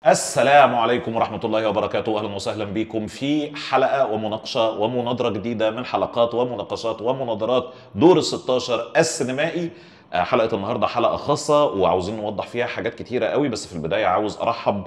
السلام عليكم ورحمة الله وبركاته أهلا وسهلا بكم في حلقة ومناقشة ومناظرة جديدة من حلقات ومناقشات ومناظرات دور ال 16 السينمائي آه، حلقة النهاردة حلقة خاصة وعاوزين نوضح فيها حاجات كتيرة قوي بس في البداية عاوز أرحب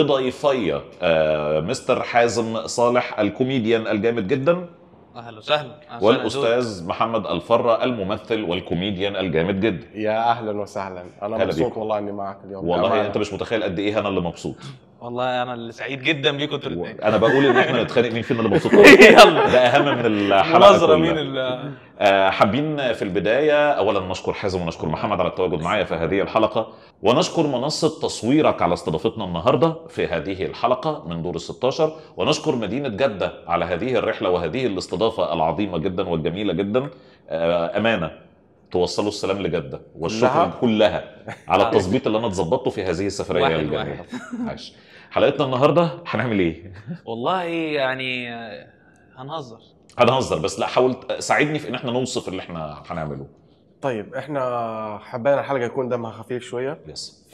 بضيفي آه، مستر حازم صالح الكوميديان الجامد جدا اهلا وسهلا أهلا وسهلا والأستاذ محمد الفرة الممثل والكوميديان الجامد جدا يا اهلا وسهلا انا هلا مبسوط بيكم. والله اني معك اليوم والله كمان. أنت مش متخيل قد إيه أنا اللي مبسوط والله انا اللي سعيد جدا بيكم انتوا الاثنين انا بقول ان احنا نتخانق مين فينا اللي مبسوط يلا ده اهم من الحلقه مناظره كلها. مين ال- آه، حابين في البدايه اولا نشكر حازم ونشكر محمد على التواجد معايا في هذه الحلقه ونشكر منصه تصويرك على استضافتنا النهارده في هذه الحلقه من دور ال 16 ونشكر مدينه جده على هذه الرحله وهذه الاستضافه العظيمه جدا والجميله جدا آه، امانه توصلوا السلام لجده والشكر كلها؟ كلها على التظبيط اللي انا اتظبطته في هذه السفريه واحد الجميله واحد. عاش. حلقتنا النهارده هنعمل ايه؟ والله يعني آه، هنهزر هنهزر بس لا حاول ساعدني في ان احنا نوصف اللي احنا هنعمله طيب احنا حبينا الحلقه يكون دمها خفيف شويه يس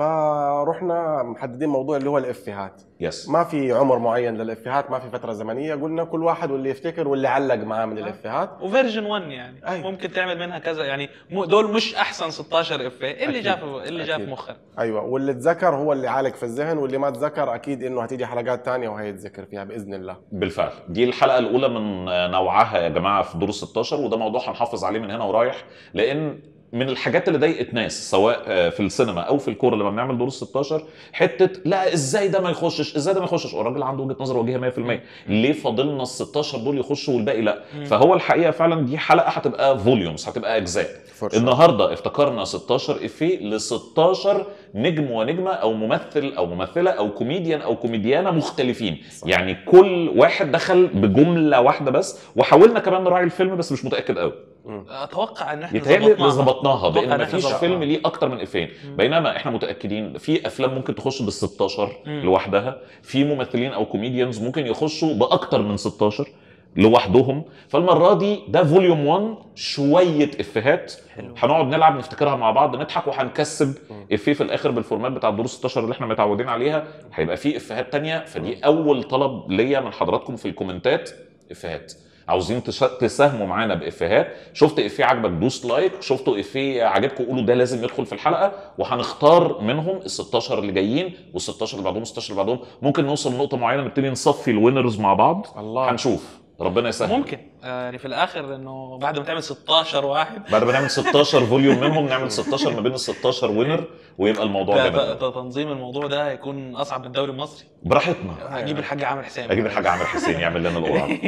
فرحنا محددين موضوع اللي هو الافيهات يس ما في عمر معين للافيهات ما في فتره زمنيه قلنا كل واحد واللي يفتكر واللي علق معاه من الافيهات وفيرجن 1 يعني أي. ممكن تعمل منها كذا يعني مو- دول مش احسن 16 افيه اللي أكيد. جاء في اللي جاء في أكيد. مخك ايوه واللي اتذكر هو اللي عالق في الذهن واللي ما اتذكر اكيد انه هتيجي حلقات تانية وهيتذكر فيها باذن الله بالفعل دي الحلقه الاولى من نوعها يا جماعه في دور ال 16 وده موضوع هنحافظ عليه من هنا ورايح لان من الحاجات اللي ضايقت ناس سواء آه، في السينما او في الكوره لما بنعمل دور ال 16 حته لا ازاي ده ما يخشش ازاي ده ما يخشش والراجل عنده وجهه نظر وجيهه 100% ليه فاضلنا ال 16 دول يخشوا والباقي لا مم. فهو الحقيقه فعلا دي حلقه هتبقى فوليومز هتبقى اجزاء فرصة. النهارده افتكرنا 16 افيه ل 16 نجم ونجمه او ممثل او ممثله او كوميديان او كوميديانه مختلفين صح. يعني كل واحد دخل بجمله واحده بس وحاولنا كمان نراعي الفيلم بس مش متاكد قوي مم. اتوقع ان احنا يتهيألي ظبطناها. ظبطناها أتوقع بان إن إحنا مفيش ظبطناها. فيلم ليه اكتر من افين مم. بينما احنا متاكدين في افلام ممكن تخش بال 16 مم. لوحدها في ممثلين او كوميديانز ممكن يخشوا باكتر من 16 لوحدهم فالمره دي ده فوليوم 1 شويه افيهات حلو هنقعد نلعب نفتكرها مع بعض نضحك وهنكسب مم. افيه في الاخر بالفورمات بتاع الدور 16 اللي احنا متعودين عليها هيبقى فيه افيهات تانية فدي اول طلب ليا من حضراتكم في الكومنتات افيهات عاوزين تش- تساهموا معانا بافيهات شفت افيه عجبك دوس لايك شفتوا افيه عجبكم قولوا ده لازم يدخل في الحلقه وهنختار منهم ال 16 اللي جايين وال 16 اللي بعدهم 16 اللي بعدهم ممكن نوصل لنقطه معينه نبتدي نصفي الوينرز مع بعض الله هنشوف ربنا يسهل ممكن آه، يعني في الاخر انه بعد ما تعمل 16 واحد بعد ما نعمل 16 فوليوم منهم نعمل 16 ما بين ال 16 وينر ويبقى الموضوع ت- جامد ت- تنظيم الموضوع ده هيكون اصعب من الدوري المصري براحتنا هجيب الحاج عامر حسين اجيب الحاج عامر حسين يعمل لنا القرعه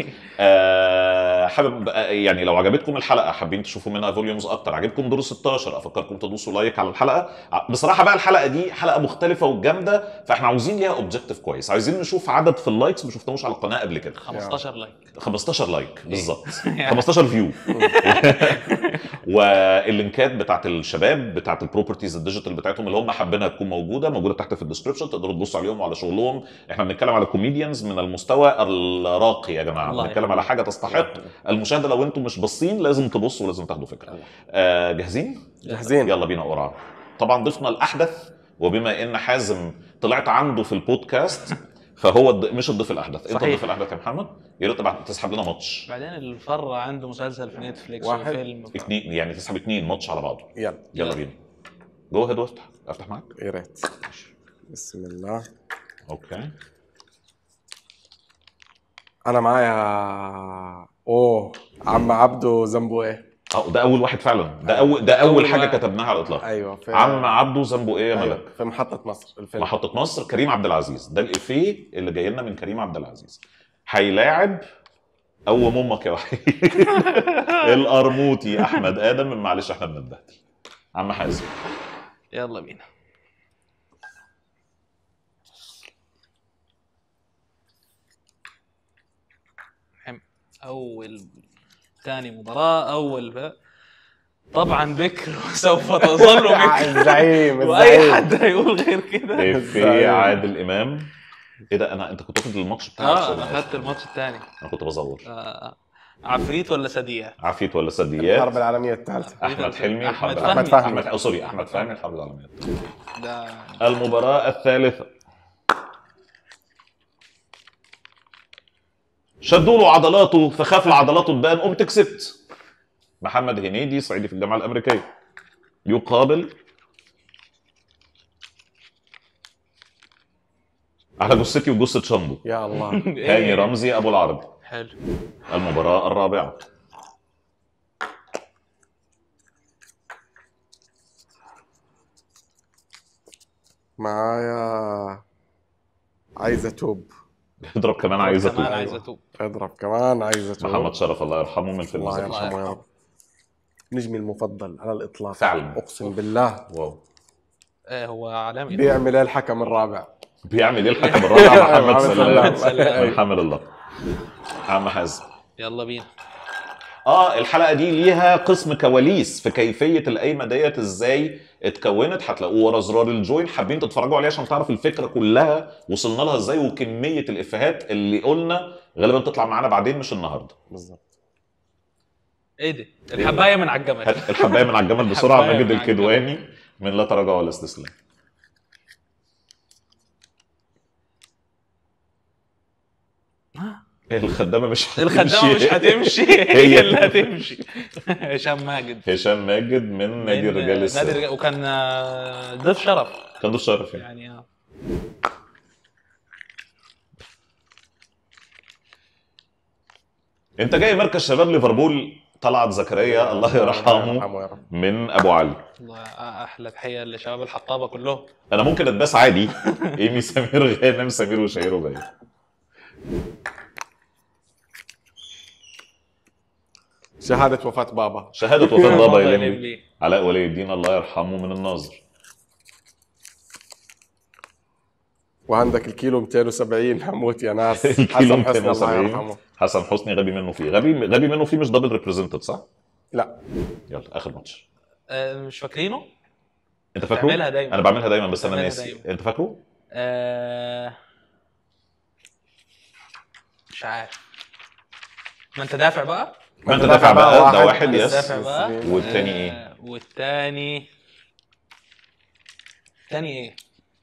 آه حابب آه، يعني لو عجبتكم الحلقه حابين تشوفوا منها فوليومز اكتر عجبكم دور 16 افكركم تدوسوا لايك على الحلقه ع- بصراحه بقى الحلقه دي حلقه مختلفه وجامده فاحنا عاوزين ليها اوبجيكتيف كويس عايزين نشوف عدد في اللايكس ما شفناهوش على القناه قبل كده 15 لايك 15 لايك بالظبط 15 فيو واللينكات بتاعت الشباب بتاعت البروبرتيز الديجيتال بتاعتهم اللي هم حابينها تكون موجوده موجوده تحت في الديسكربشن تقدروا تبصوا عليهم وعلى شغلهم احنا بنتكلم على كوميديانز من المستوى الراقي يا جماعه الله بنتكلم على حاجه تستحق المشاهده لو انتم مش باصين لازم تبصوا ولازم تاخدوا فكره آه جاهزين جاهزين يلا بينا قرعه طبعا ضيفنا الاحدث وبما ان حازم طلعت عنده في البودكاست فهو الض... مش الضيف الاحدث انت صحيح. الضيف الاحدث يا محمد يا ريت تبع- تسحب لنا ماتش بعدين الفرة عنده مسلسل في نتفليكس واحد. وفيلم ف- اتنين يعني تسحب اتنين ماتش على بعضه يلا يلا بينا جو هيد وافتح افتح معاك يا ريت بسم الله اوكي انا معايا اوه عم عبده ذنبه ايه؟ اه ده اول واحد فعلا ده اول ده اول أول حاجه واحد. كتبناها على الاطلاق ايوه في عم عبده ذنبه ايه يا أيوة، ملك في محطة مصر الفيلم محطة مصر كريم عبد العزيز ده الإفيه اللي جاي لنا من كريم عبد العزيز هيلاعب قوم امك يا وحيد القرموطي احمد ادم من معلش احنا بنتبهدل عم حازم يلا بينا حم- اول ثاني مباراة اول ب... طبعا بكر وسوف تظل بكر الزعيم واي الزعيم حد هيقول غير كده إفيه عادل امام ايه ده انا انت كنت واخد الماتش بتاعك اه أنا انا آسف. اخذت الماتش الثاني انا كنت بزور آه عفريت ولا سديه؟ عفيت ولا الحرب سديات العالمية الثالثة احمد حلمي أحمد الحرب فهمي. احمد فهمي احمد أو سوري احمد فهمي الحرب العالميه ده المباراه الثالثه شدوا له عضلاته فخاف عضلاته تبان قمت كسبت محمد هنيدي صعيدي في الجامعه الامريكيه يقابل على جثتي وجثه شامبو يا الله هاني رمزي ابو العربي حلو المباراه الرابعه معايا عايز اتوب اضرب كمان عايز كمان اتوب عايز اتوب اضرب كمان عايز اتوب محمد شرف الله يرحمه من فيلم الله زكي. يرحمه يا يرحمه. رب نجمي المفضل على الاطلاق فعلا. اقسم بالله واو ايه هو عالمي بيعمل إيه الحكم الرابع بيعمل ايه الحكم الرابع محمد محمد سلام سلام. من حامل الله عم حازم يلا بينا اه الحلقه دي ليها قسم كواليس في كيفيه القايمه ديت ازاي اتكونت هتلاقوه ورا زرار الجوين حابين تتفرجوا عليه عشان تعرف الفكره كلها وصلنا لها ازاي وكميه الافيهات اللي قلنا غالبا تطلع معانا بعدين مش النهارده بالضبط ايه ده الحبايه من على الجمل هات الحبايه من على الجمل بسرعه الحباية ماجد من على الكدواني من لا تراجع ولا استسلام آه. الخدامه مش الخدامه مش هتمشي هي اللي هتمشي هشام ماجد هشام ماجد من نادي من الرجال نادي السابق الرجال وكان آه، ضيف شرف كان ضيف شرف يعني يعني آه. انت جاي مركز شباب ليفربول طلعت زكريا الله يرحمه يرحمه يا رب من ابو علي والله احلى تحيه لشباب الحطابه كلهم انا ممكن اتباس عادي ايمي سمير غانم سمير وشهير وباين شهادة وفاة بابا شهاده وفاه بابا يا لمبي لمبي. علاء ولي الدين الله يرحمه من الناظر وعندك الكيلو 270 حموت يا ناس الكيلو حسن حسني الله 270 يرحمه حسن حسني غبي منه فيه غبي غبي منه فيه مش دبل ريبريزنتد صح؟ لا يلا اخر ماتش آه، مش فاكرينه؟ انت فاكره؟ بتعملها دايما. انا بعملها دايما بس انا بتعملها ناسي دايما. انت فاكره؟ آه، مش عارف ما انت دافع بقى؟ ما انت دافع بقى ده واحد أنا يس دافع بقى والتاني ايه؟ آه، والتاني التاني ايه؟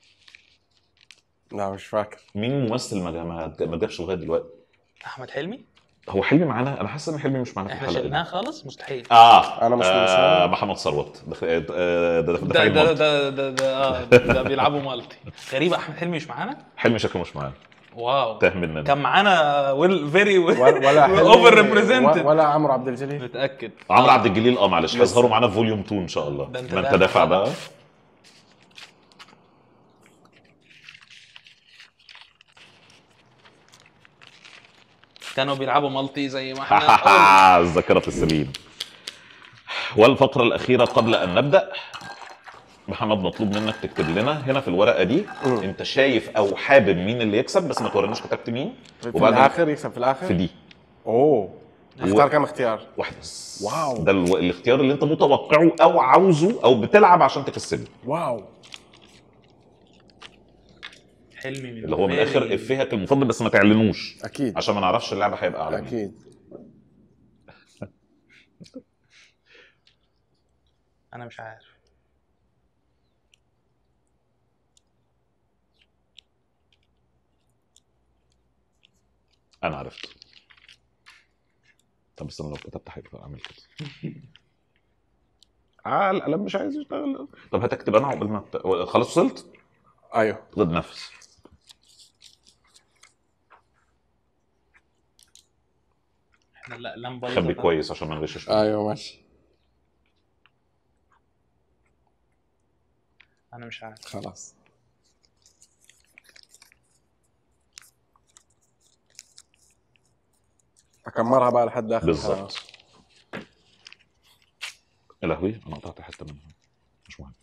لا مش فاكر مين ممثل ما ما ما جابش لغايه دلوقتي؟ احمد حلمي؟ هو حلمي معانا؟ انا حاسس ان حلمي مش معانا في احنا الحلقه شلناه دي. خالص مستحيل اه أنا مش آه مش- محمد ثروت ده آه، ده ده, ده, ده فايد ده مالتي. ده ده ده, آه، ده بيلعبوا مالتي غريبة احمد حلمي مش معانا؟ حلمي شكله مش معانا واو تاه مننا كان معانا ويل فيري ولا ولا حلمي- اوفر ريبريزنتد ولا عمرو عبد الجليل متاكد عمرو آه. عبد الجليل اه معلش هيظهروا معانا في فوليوم 2 ان شاء الله ده انت ما انت دافع دافع بقى. بقى كانوا بيلعبوا مالتي زي ما احنا قلنا. الذاكره في السليم والفقره الاخيره قبل ان نبدا محمد مطلوب منك تكتب لنا هنا في الورقه دي مم. انت شايف او حابب مين اللي يكسب بس ما توريناش كتبت مين في وبعدين الاخر يكسب في الاخر في دي اوه اختار كم اختيار واحد بس واو. ده ال- الاختيار اللي انت متوقعه او عاوزه او بتلعب عشان تكسبه واو حلمي من اللي هو من very- الاخر افيهك المفضل بس ما تعلنوش اكيد عشان ما نعرفش اللعبه هيبقى على مين اكيد انا مش عارف انا عرفت طب استنى لو كتبت هيبقى اعمل كده آه القلم مش عايز يشتغل طب هتكتب انا عقبال ما ت- خلاص وصلت؟ ايوه خد نفس احنا لا لمبه خبي كويس عشان ما نغشش فيك. ايوه ماشي انا مش عارف خلاص اكمرها بقى لحد اخر الحلقة. بالظبط يا لهوي انا قطعت حته منها مش مهم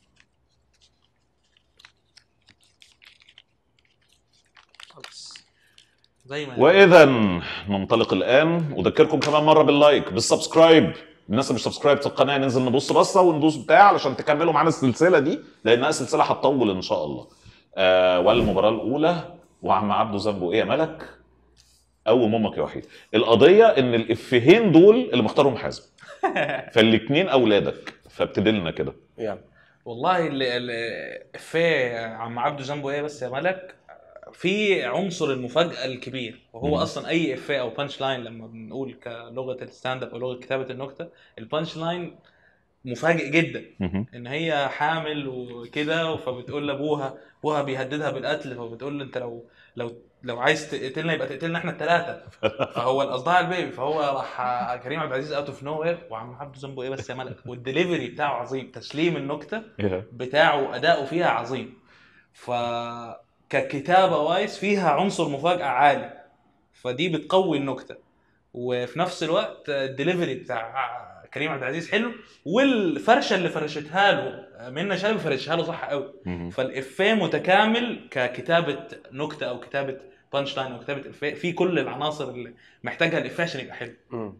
خلاص زي ما واذا ننطلق الان اذكركم كمان مره باللايك بالسبسكرايب الناس اللي مش سبسكرايب في القناه ننزل نبص بصه وندوس بتاع علشان تكملوا معانا السلسله دي لانها سلسله هتطول ان شاء الله آه والمباراه الاولى وعم عبده ذنبه ايه يا ملك قوم امك يا وحيد القضيه ان الافيهين دول اللي مختارهم حازم فالاتنين اولادك فابتدي لنا كده يلا والله اللي اللي- افيه عم عبده ذنبه ايه بس يا ملك في عنصر المفاجاه الكبير وهو مم. اصلا اي افيه او بانش لاين لما بنقول كلغه الستاند اب او لغه كتابه النكته البانش لاين مفاجئ جدا مهم. ان هي حامل وكده فبتقول لابوها ابوها بيهددها بالقتل فبتقول له انت لو لو لو عايز تقتلنا يبقى تقتلنا احنا الثلاثه فهو القصدها على البيبي فهو راح كريم عبد العزيز اوت اوف نو وير وعم عبده ذنبه ايه بس يا ملك والدليفري بتاعه عظيم تسليم النكته بتاعه اداؤه فيها عظيم ف ككتابه وايز فيها عنصر مفاجاه عالي فدي بتقوي النكته وفي نفس الوقت الدليفري بتاع كريم عبد العزيز حلو والفرشه اللي فرشتها له منى شلبي فرشها له صح قوي مهم. فالافيه متكامل ككتابه نكته او كتابه بانش لاين او كتابه افيه في كل العناصر اللي محتاجها الافيه عشان يبقى حلو مم.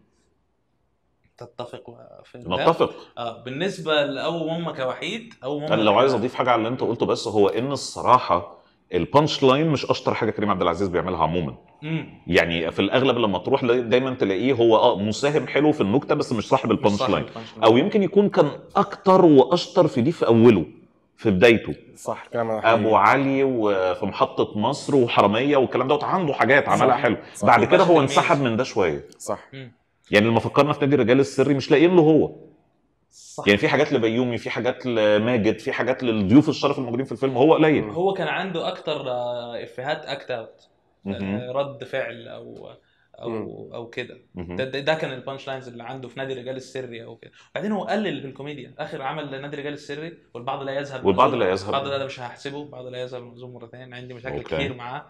تتفق في ده؟ نتفق اه بالنسبه لاول ماما كوحيد او ماما انا لو عايز اضيف حاجه على اللي انت قلته بس هو ان الصراحه البانش لاين مش اشطر حاجه كريم عبد العزيز بيعملها عموما امم يعني في الاغلب لما تروح دايما تلاقيه هو اه مساهم حلو في النكته بس مش صاحب البانش لاين او يمكن يكون كان اكتر واشطر في دي في اوله في بدايته صح كلام ابو علي وفي محطه مصر وحراميه والكلام دوت عنده حاجات عملها صح. حلو صح. بعد كده وباشا هو تلميذ. انسحب من ده شويه صح يعني لما فكرنا في نادي الرجال السري مش لاقيين له هو صح يعني في حاجات لبيومي في حاجات لماجد في حاجات للضيوف الشرف الموجودين في الفيلم هو قليل مم. هو كان عنده اكتر آه، افيهات اكت اوت مهم. آه، رد فعل او او مم. او كده مهم. ده, ده, ده كان البانش لاينز اللي عنده في نادي الرجال السري او كده بعدين هو قلل في الكوميديا اخر عمل نادي الرجال السري والبعض لا يذهب والبعض المأذون. لا يذهب. بعض لا ده مش هحسبه بعض لا يذهب المأذون مرتين عندي مشاكل أوكي. كتير معاه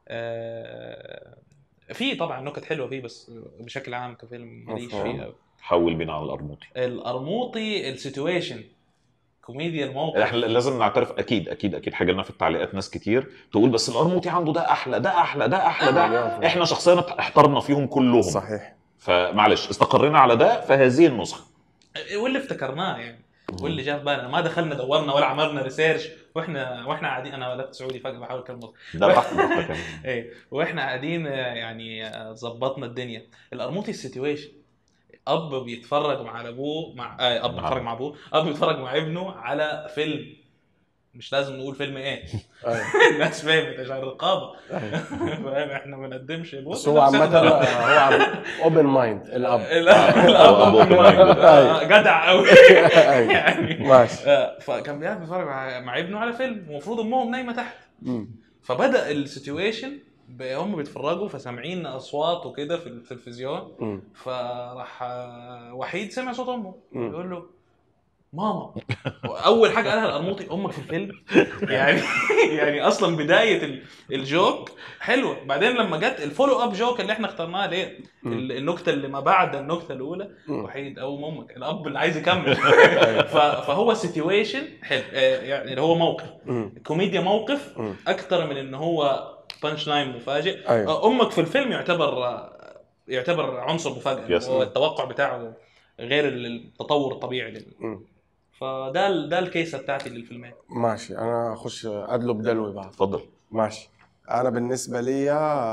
آه، في طبعا نكت حلوه فيه بس بشكل عام كفيلم ماليش مفهوم. فيه أوي. حول بينا على القرموطي القرموطي السيتويشن كوميديا الموقف احنا لازم نعترف اكيد اكيد اكيد حاجه لنا في التعليقات ناس كتير تقول بس القرموطي عنده ده احلى ده احلى ده احلى ده احنا شخصيا احترنا فيهم كلهم صحيح فمعلش استقرينا على ده فهذه النسخه واللي افتكرناه يعني واللي جاء في بالنا ما دخلنا دورنا ولا عملنا ريسيرش واحنا واحنا قاعدين انا ولدت سعودي فجاه بحاول اتكلم مصري ده براحتك براحتك يعني. ايه واحنا قاعدين آه، يعني آه، ظبطنا الدنيا القرموطي السيتويشن اب بيتفرج مع ابوه مع آه اب نعم. بيتفرج مع ابوه اب بيتفرج مع ابنه على فيلم مش لازم نقول فيلم ايه أيوة. الناس فهمت عشان الرقابه أيوة. فاهم احنا ما بنقدمش بس هو عامة هو اوبن مايند الاب أبو open minded. الاب جدع قوي أيوة. يعني ماشي آه، فكان بيقعد بيتفرج مع مع ابنه على فيلم المفروض امهم نايمه تحت مم. فبدا السيتويشن هم بيتفرجوا فسامعين اصوات وكده في التلفزيون مم. فراح آه، وحيد سمع صوت امه مم. بيقول له ماما اول حاجه قالها القرموطي امك في الفيلم يعني يعني اصلا بدايه ال- الجوك حلوه بعدين لما جت الفولو اب جوك اللي احنا اخترناها ليه مم. ال- النكته اللي ما بعد النكته الاولى مم. وحيد او امك الاب اللي عايز يكمل ف- فهو سيتويشن حلو آه، يعني اللي هو موقف مم. كوميديا موقف مم. اكتر من ان هو بانش لاين مفاجئ ايوه آه، امك في الفيلم يعتبر يعتبر عنصر مفاجئ Yes. هو التوقع بتاعه غير التطور الطبيعي لل... مم. فده ال- ده الكيسه بتاعتي للفيلمين ماشي انا اخش ادلب دلوي بعد اتفضل ماشي انا بالنسبه لي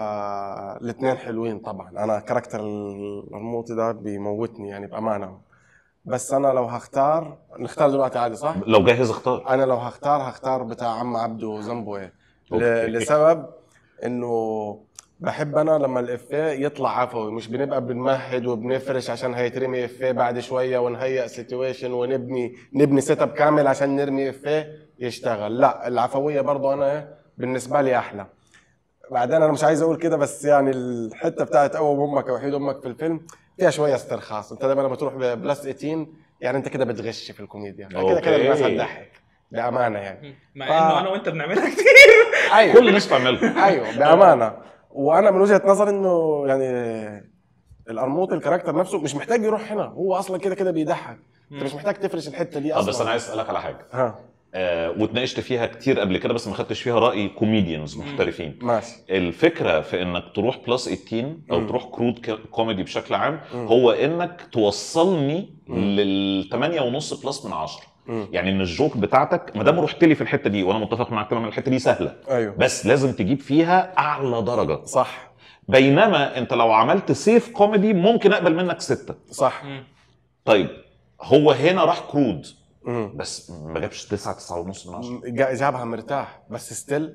الاثنين حلوين طبعا انا كاركتر الموطي ده بيموتني يعني بامانه بس انا لو هختار نختار دلوقتي عادي صح لو جاهز اختار انا لو هختار هختار بتاع عم عبده ذنبه ايه أوكي. ل- لسبب انه بحب انا لما الافيه يطلع عفوي مش بنبقى بنمهد وبنفرش عشان هيترمي افيه بعد شويه ونهيئ سيتويشن ونبني نبني سيت اب كامل عشان نرمي افيه يشتغل لا العفويه برضو انا إيه؟ بالنسبه لي احلى بعدين انا مش عايز اقول كده بس يعني الحته بتاعت قوم امك وحيد امك في الفيلم فيها شويه استرخاص انت دايما لما تروح بلس 18 يعني انت كده بتغش في الكوميديا كده كده أوكي. الناس هتضحك بامانه يعني مع ف- انه انا وانت بنعملها كتير ايوه كل الناس بتعملها ايوه بامانه وانا من وجهه نظري انه يعني القرموط الكاركتر نفسه مش محتاج يروح هنا هو اصلا كده كده بيضحك انت مش محتاج تفرش الحته دي اه اصلا بس انا عايز اسالك على حاجه ها آه واتناقشت فيها كتير قبل كده بس ما خدتش فيها راي كوميديانز محترفين ماشي الفكره في انك تروح بلس 18 او مم. تروح كرود ك- كوميدي بشكل عام مم. هو انك توصلني مم. لل 8 ونص بلس من 10 مم. يعني ان الجوك بتاعتك ما دام رحت لي في الحته دي وانا متفق معاك تماما الحته دي سهله ايوه بس لازم تجيب فيها اعلى درجه صح بينما انت لو عملت سيف كوميدي ممكن اقبل منك سته صح مم. طيب هو هنا راح كرود مم. بس ما جابش 9 9 ونص من 10 جا- جابها مرتاح بس ستيل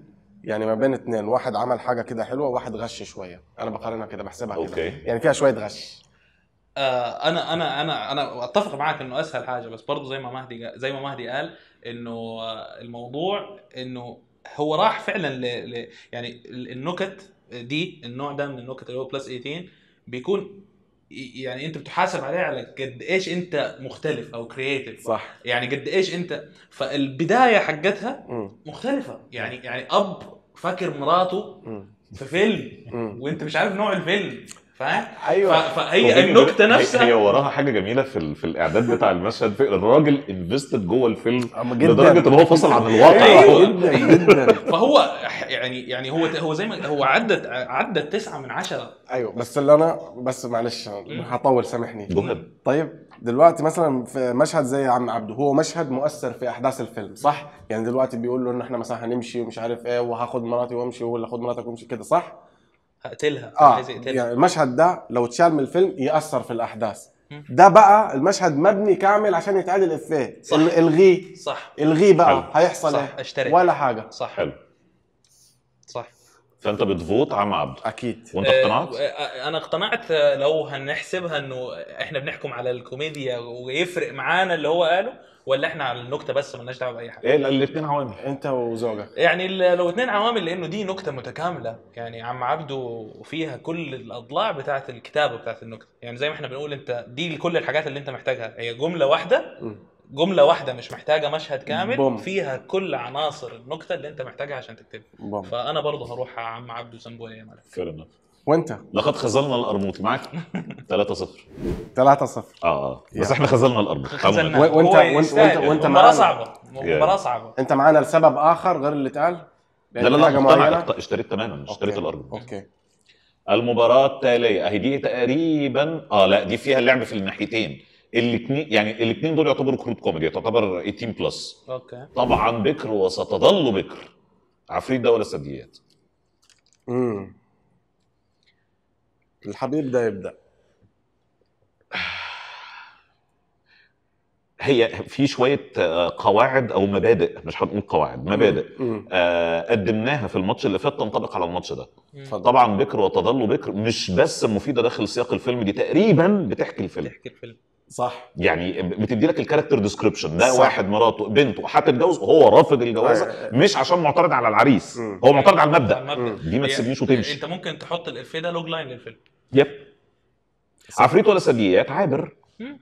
يعني ما بين اتنين واحد عمل حاجه كده حلوه وواحد غش شويه انا بقارنها كده بحسبها كده اوكي يعني فيها شويه غش آه انا انا انا انا اتفق معاك انه اسهل حاجه بس برضه زي ما مهدي قا- زي ما مهدي قال انه آه، الموضوع انه هو راح فعلا ل... ل... يعني ال- النكت دي النوع ده من النكت اللي هو بلس 18 بيكون ي- يعني انت بتحاسب عليه على قد ايش انت مختلف او كرييتيف صح يعني قد ايش انت فالبدايه حقتها مم. مختلفه يعني يعني اب فاكر مراته مم. في فيلم مم. وانت مش عارف نوع الفيلم فاهم؟ ايوه ف- فهي النكته هي- نفسها هي وراها حاجه جميله في ال- في الاعداد بتاع المشهد في الراجل انفستد جوه الفيلم أما جدا لدرجه ان هو فصل عن الواقع أيوة. جدا جدا فهو يعني يعني هو هو زي ما هو عدت عدت تسعة من عشرة ايوه بس اللي انا بس معلش هطول سامحني جهد طيب دلوقتي مثلا في مشهد زي عم عبده هو مشهد مؤثر في احداث الفيلم صح يعني دلوقتي بيقول له ان احنا مثلا هنمشي ومش عارف ايه وهاخد مراتي وامشي ولا خد مراتك وامشي كده صح هقتلها اه عايز يقتلها يعني المشهد ده لو اتشال من الفيلم ياثر في الاحداث مم. ده بقى المشهد مبني كامل عشان يتعاد الافيه صح. ال- الغيه صح الغيه بقى حلو. هيحصل صح ايه اشترك ولا حاجه صح حلو صح فانت بتفوت عم عبد اكيد وانت اقتنعت؟ آه، آه، انا اقتنعت آه، لو هنحسبها انه احنا بنحكم على الكوميديا ويفرق معانا اللي هو قاله ولا احنا على النكته بس مالناش دعوه باي حاجه ايه الاثنين عوامل انت وزوجك يعني ال- لو اتنين عوامل لانه دي نكته متكامله يعني عم عبده فيها كل الاضلاع بتاعت الكتابه بتاعت النكته يعني زي ما احنا بنقول انت دي كل الحاجات اللي انت محتاجها هي جمله واحده مم. جمله واحده مش محتاجه مشهد كامل بوم. فيها كل عناصر النكته اللي انت محتاجها عشان تكتبها بوم. فانا برضه هروح على عم عبده سنبويه يا مالك Fair enough. وانت لقد خذلنا القرموطي معاك 3 0 3 0 اه اه بس يا. احنا خذلنا القرموطي خزلنا و- وانت- هو وانت- يستاهل. وانت- وانت مباراه معانا. صعبه مباراه صعبه انت معانا لسبب اخر غير اللي اتقال لا لأن لا لا حاجه مقتنع معينه اقت- اشتريت تماما اشتريت أوكي. الارض اوكي المباراة التالية اهي دي تقريبا اه لا دي فيها اللعب في الناحيتين الاثنين يعني الاثنين دول يعتبروا كروت كوميدي تعتبر 18 بلس اوكي طبعا بكر وستظل بكر عفريت ده ولا ثدييات امم الحبيب ده يبدا هي في شويه آه، قواعد او مبادئ مش هنقول قواعد مبادئ مم. آه، قدمناها في الماتش اللي فات تنطبق على الماتش ده اتفضل طبعا بكر وتظل بكر مش بس مفيده داخل سياق الفيلم دي تقريبا بتحكي الفيلم تحكي الفيلم صح يعني بتدي لك الكاركتر ديسكريبشن ده صح. واحد مراته بنته هتتجوز وهو رافض الجوازه أيوة. مش عشان معترض على العريس مم. هو معترض على على المبدا المبدا دي ما هي- تسيبنيش وتمشي انت ممكن تحط الافيه ده لوج لاين للفيلم يب عفريت ولا ثدييات عابر مم.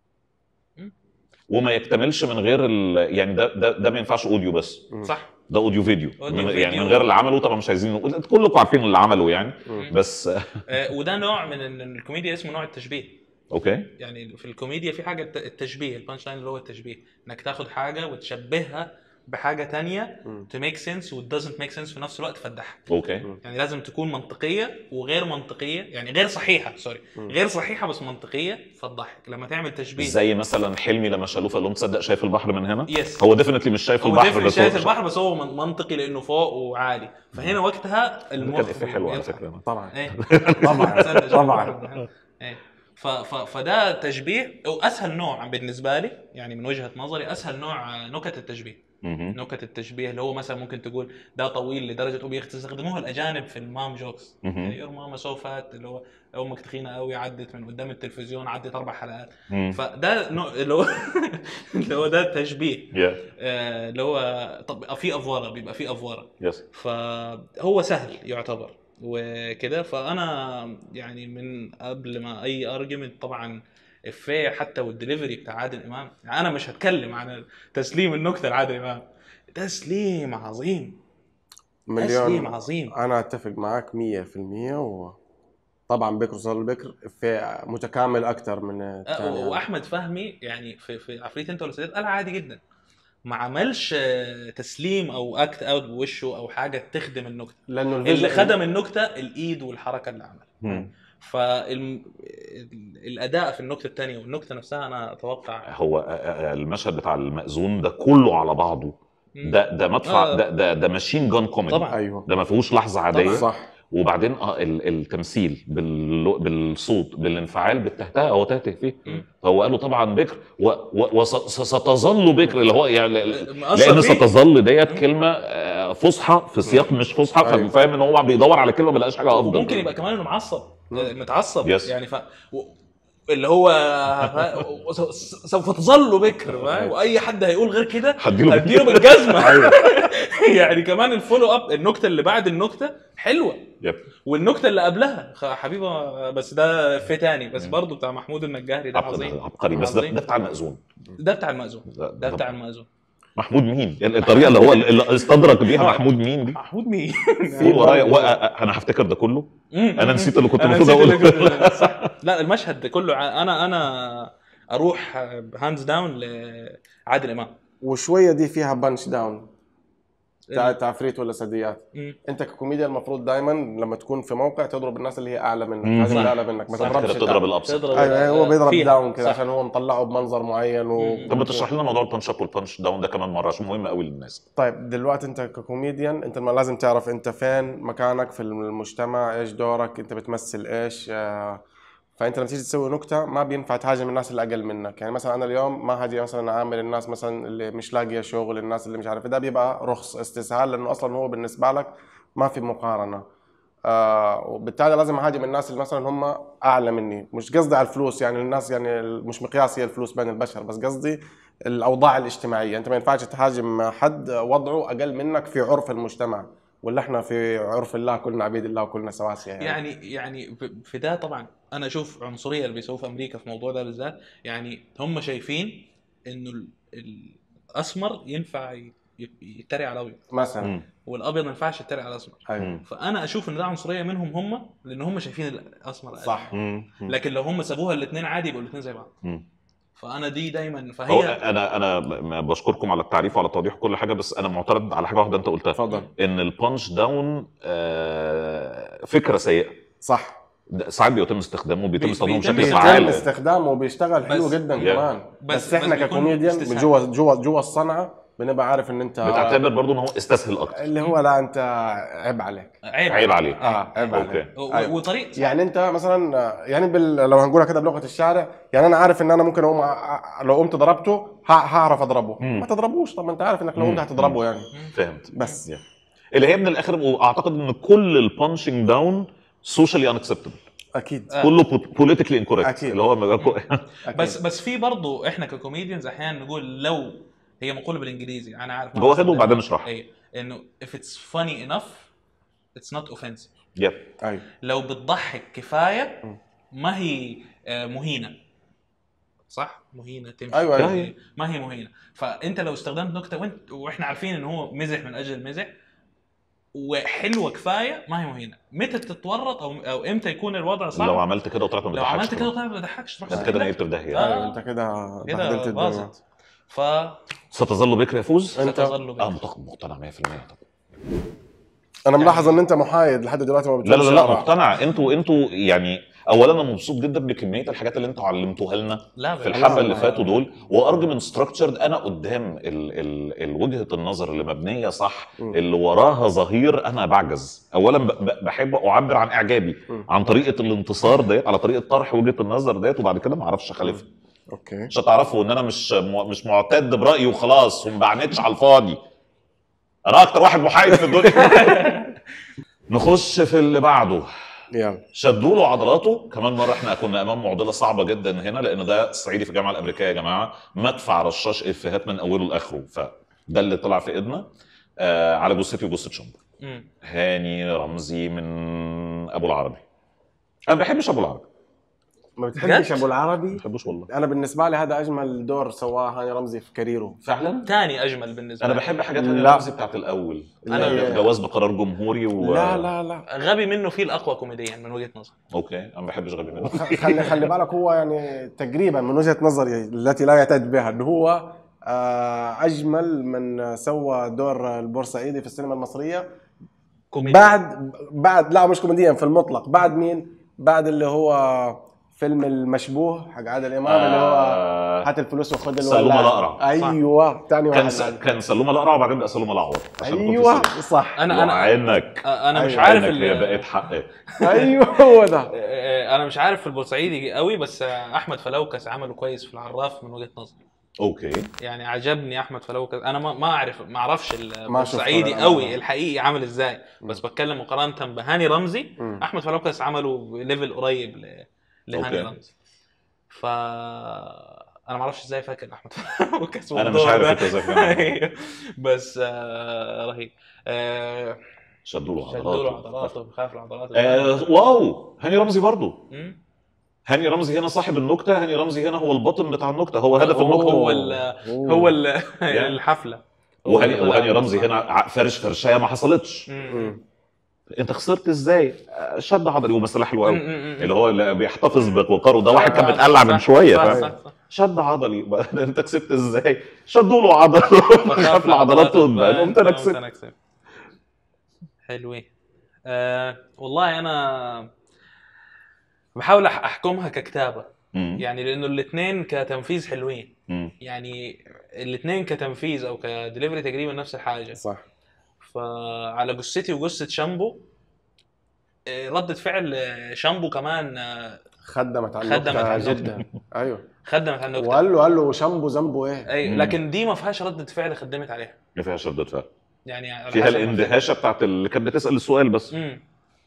مم. وما يكتملش من غير ال... يعني ده ده, ده ما ينفعش اوديو بس مم. صح ده اوديو فيديو, أوديو من فيديو. يعني من غير اللي عمله طبعا مش عايزين نقول كلكم عارفين اللي عمله يعني مم. بس آه، وده نوع من ال- الكوميديا اسمه نوع التشبيه اوكي يعني في الكوميديا في حاجه الت- التشبيه البانش لاين اللي هو التشبيه انك تاخد حاجه وتشبهها بحاجه تانية مم. to make sense و doesn't make sense في نفس الوقت تفضحك اوكي يعني لازم تكون منطقيه وغير منطقيه يعني غير صحيحه سوري مم. غير صحيحه بس منطقيه تفضحك لما تعمل تشبيه زي مثلا حلمي لما شالوه فقال لهم تصدق شايف البحر من هنا يس هو ديفنتلي مش شايف هو البحر ديفرنت بس شايف هو البحر بس هو من- منطقي لانه فوق وعالي فهنا وقتها ده كان المخ افيه حلو على بيضحك. فكره طبعا ايه طبعا استنى، طبعا ايه ف ف فده تشبيه او اسهل نوع بالنسبه لي يعني من وجهه نظري اسهل نوع نكت التشبيه مهم. نكت التشبيه اللي هو مثلا ممكن تقول ده طويل لدرجه وبيستخدموها الاجانب في المام جوكس مهم. يعني يور ماما سو فات اللي هو امك تخينه قوي عدت من قدام التلفزيون عدت اربع حلقات مم. فده نوع اللي هو اللي هو ده تشبيه يا آه، اللي هو طب في افواره بيبقى في افواره يس فهو سهل يعتبر وكده فانا يعني من قبل ما اي ارجيومنت طبعا افيه حتى والدليفري بتاع عادل امام يعني انا مش هتكلم عن تسليم النكته لعادل امام تسليم عظيم تسليم مليون عظيم انا اتفق معاك 100% و طبعا بكر صار بكر في متكامل اكثر من الثاني أه، واحمد فهمي يعني في في عفريت انت ولا سداد قال عادي جدا ما عملش آه، تسليم او اكت اوت بوشه او حاجه تخدم النكته لانه اللي الفيجن- خدم النكته الايد والحركه اللي عملها مم. فالاداء في النكته الثانيه والنكته نفسها انا اتوقع هو آه، آه، المشهد بتاع المأذون ده كله على بعضه ده ده مدفع آه. ده ده, ده ماشين جان كوميدي طبعا ايوه ده ما فيهوش لحظه عاديه صح وبعدين اه ال- التمثيل بال- بالصوت بالانفعال بالتهتهه هو تهته فيه مم. فهو قال له طبعا بكر وستظل بكر اللي هو يعني مأثر لان فيه. ستظل ديت كلمه آه، فصحى في سياق مش فصحى أيوة. فاهم ان هو بيدور على كلمه ما لقاش حاجه افضل ممكن يبقى كمان انه معصب متعصب يس. يعني ف و- اللي هو ف- س- سوف تظل بكر فاهم؟ واي حد هيقول غير كده هديله هديله بالجزمه يعني كمان الفولو اب النكته اللي بعد النكته حلوه يب. والنكته اللي قبلها خ- حبيبه بس ده في تاني بس برضه بتاع محمود النجاهري ده عظيم عبقري عبقري بس ده, عظيم. ده بتاع المأذون ده بتاع المأذون ده, ده بتاع المأذون محمود مين؟ الطريقه اللي هو اللي استدرك بيها آه. محمود مين دي؟ محمود مين؟ في ورايا و... انا هفتكر ده كله انا نسيت اللي كنت أنا المفروض نسيت اللي اقوله كنت- صح لا المشهد ده كله ع- انا انا اروح هاندز داون لعادل امام وشويه دي فيها بانش داون تاع تعفريت ولا سديات مم. انت ككوميديا المفروض دايما لما تكون في موقع تضرب الناس اللي هي اعلى منك مم. هذا اللي صح. اعلى منك ما صح. تضربش كده بتضرب تحت. الابسط تضرب ايوه هو بيضرب فيها. داون كده صح. عشان هو مطلعه بمنظر معين و... مم. طب ما تشرح لنا موضوع البانش اب والبانش داون ده كمان مره عشان مهم قوي للناس طيب دلوقتي انت ككوميديان انت ما لازم تعرف انت فين مكانك في المجتمع ايش دورك انت بتمثل ايش آه، فانت لما تيجي تسوي نكته ما بينفع تهاجم الناس اللي اقل منك يعني مثلا انا اليوم ما هاجي مثلا اعامل الناس مثلا اللي مش لاقيه شغل الناس اللي مش عارف ده بيبقى رخص استسهال لانه اصلا هو بالنسبه لك ما في مقارنه آه وبالتالي لازم اهاجم الناس اللي مثلا هم اعلى مني مش قصدي على الفلوس يعني الناس يعني مش مقياس هي الفلوس بين البشر بس قصدي الاوضاع الاجتماعيه انت ما ينفعش تهاجم حد وضعه اقل منك في عرف المجتمع ولا احنا في عرف الله كلنا عبيد الله وكلنا سواسيه يعني, يعني يعني في- في ده طبعا انا اشوف عنصريه اللي بيسووه في امريكا في الموضوع ده بالذات يعني هم شايفين انه ال- الاسمر ينفع ي- ي- يتريق على الابيض مثلا والابيض ما ينفعش يتريق على الاسمر ايوه فانا اشوف ان ده عنصريه منهم هم لان هم شايفين الاسمر أقل. صح لكن لو هم سابوها الاثنين عادي يبقوا الاثنين زي بعض مم. فانا دي دايما هو فهي انا انا ب- بشكركم على التعريف وعلى توضيح كل حاجه بس انا معترض على حاجه واحده انت قلتها تفضل ان البانش داون آه، فكره سيئه صح ده ساعات بيتم استخدامه بيتم بي- استخدامه بيتم بشكل بيتم فعال استخدامه وبيشتغل حلو بس- جدا Yeah. كمان بس- بس, احنا بس بيكون ككوميديان استسهال. جوا جوا جوا الصنعه بنبقى عارف ان انت بتعتبر برضو ان هو استسهل اكتر اللي هو لا انت عيب عليك عيب عيب عليك اه عيب اوكي عليك و- أيوة. وطريق يعني انت مثلا يعني بال... لو هنقولها كده بلغه الشارع يعني انا عارف ان انا ممكن اقوم ع- لو قمت ضربته ه... هعرف اضربه مم. ما تضربوش طب ما انت عارف انك لو مم. قمت هتضربه يعني فهمت بس اللي هي من الاخر واعتقد ان كل البانشنج داون سوشيالي انكسبتبل اكيد آه. كله بوليتيكلي انكوريكت أكيد. اللي هو أكيد. بس بس في برضه احنا ككوميديانز احيانا نقول لو هي مقوله بالانجليزي انا عارف جوه كده وبعدين اشرح ايه انه if it's funny enough it's not offensive يب ايوه لو بتضحك كفايه م. ما هي آه، مهينه صح مهينه تمشي أيوة، أيوة. إيه، ما هي مهينه فانت لو استخدمت نكته وانت واحنا عارفين ان هو مزح من اجل المزح وحلوه كفايه ما هي مهينه متى تتورط او او امتى يكون الوضع صعب لو عملت كده وطلعت ما لو بتضحكش عملت كده طبعاً. وطلع ما بيضحكش تروح انت تسيب كده لك. نيبت في داهيه آه. ايوه انت كده بهدلت كده الدنيا باظت ف ستظل بكر يفوز أنت- ستظل بك. اه مقتنع- مقتنع 100% طبعا انا ملاحظ ان انت محايد لحد دلوقتي ما لا بتقولش لا لا آراء. مقتنع انتوا انتوا يعني اولا انا مبسوط جدا بكميه الحاجات اللي انتوا علمتوها لنا لا في بالعكس. الحبه لا، اللي لا. فاتوا دول وارجمنت ستراكشرد انا قدام ال ال ال وجهه النظر اللي مبنيه صح م. اللي وراها ظهير انا بعجز اولا ب- ب- بحب اعبر عن اعجابي م. عن طريقه الانتصار ديت على طريقه طرح وجهه النظر ديت وبعد كده ما اعرفش اخالفها اوكي مش هتعرفوا ان انا مش م- مش معتد برايي وخلاص وما بعنتش على الفاضي انا اكتر واحد محايد في الدنيا نخش في اللي بعده يلا شدوا له عضلاته كمان مره احنا كنا امام معضله صعبه جدا هنا لان ده صعيدي في الجامعه الامريكيه يا جماعه مدفع رشاش افيهات من اوله لاخره فده اللي طلع في ايدنا آه على جثتي وجثه شمبر مم. هاني رمزي من ابو العربي انا ما بحبش ابو العربي ما بتحبش جد؟ ابو العربي ما بحبوش والله انا بالنسبه لي هذا اجمل دور سواه هاني رمزي في كاريره فعلا تاني اجمل بالنسبه انا لي. بحب حاجات هاني لا. رمزي بتاعت الاول لا. أنا جواز بقرار جمهوري و... لا لا لا غبي منه فيه الاقوى كوميديا من وجهه نظري اوكي انا ما بحبش غبي منه خلي خلي بالك هو يعني تقريبا من وجهه نظري التي لا يعتد بها انه هو آه، اجمل من سوى دور البورسعيدي في السينما المصريه كوميديا بعد بعد لا مش كوميديا في المطلق بعد مين؟ بعد اللي هو فيلم المشبوه حق عادل امام اللي هو آه، هات الفلوس وخد سلومة الولاعة. الأقرع. ايوه ثاني كان واحد س... بعد. كان سلومه الاقرع وبعدين بقى سلومه الاعور عشان أكون في ايوه السينما. صح انا انا وعينك انا مش أيوة، عارف عينك هي ال- بقت حقك ايوه هو ده آه، انا مش عارف في البورسعيدي قوي بس آه، احمد فلوكس عمله كويس في العراف من وجهه نظري اوكي يعني عجبني احمد فلوكس انا ما ما اعرف ما اعرفش ما شفته الصعيدي أنا. قوي الحقيقي عامل ازاي بس مم. بتكلم مقارنه بهاني رمزي مم. احمد فلوكس عمله ليفل قريب ل... لهاني أوكي. رمزي ف انا ما اعرفش ازاي فاكر احمد فلوكس انا مش والدور عارف ده. انت ازاي فاهم. أيوه. بس آه رهيب آه شدوا له شدوا له عضلاته عضلاته خاف العضلات آه واو هاني رمزي برضو مم. هاني رمزي هنا صاحب النكته هاني رمزي هنا هو البطل بتاع النكته هو هدف هو النكته هو ال- هو ال- يعني. الحفله وهاني هو- وهاني رمزي هنا ع- فرش فرشايه ما حصلتش مم. مم. انت خسرت ازاي آه، شد عضلي ومثل حلو قوي مم. مم. اللي هو اللي بيحتفظ بوقاره ده واحد كان صح، متقلع من صح، شويه صح، فاهم صح، صح. شد عضلي بقى انت كسبت ازاي شدوا له عضله خاف العضلات تتبان قمت انا كسبت أنا كسبت حلوين آه والله انا بحاول أح- احكمها ككتابه مم. يعني لانه الاثنين كتنفيذ حلوين مم. يعني الاثنين كتنفيذ او كدليفري تقريبا نفس الحاجه صح فعلى جثتي وجثه شامبو آه، ردة فعل آه، شامبو كمان آه، خدمت على خدمت على النكته النكتة. جدا ايوه خدمت على النكته وقال له قال له شامبو ذنبه ايه؟ اي مم. لكن دي ما فيهاش ردة فعل خدمت عليها ما فيهاش ردة فعل يعني على فيها حسب ما الاندهاشه بتاعت اللي كانت بتسال السؤال بس امم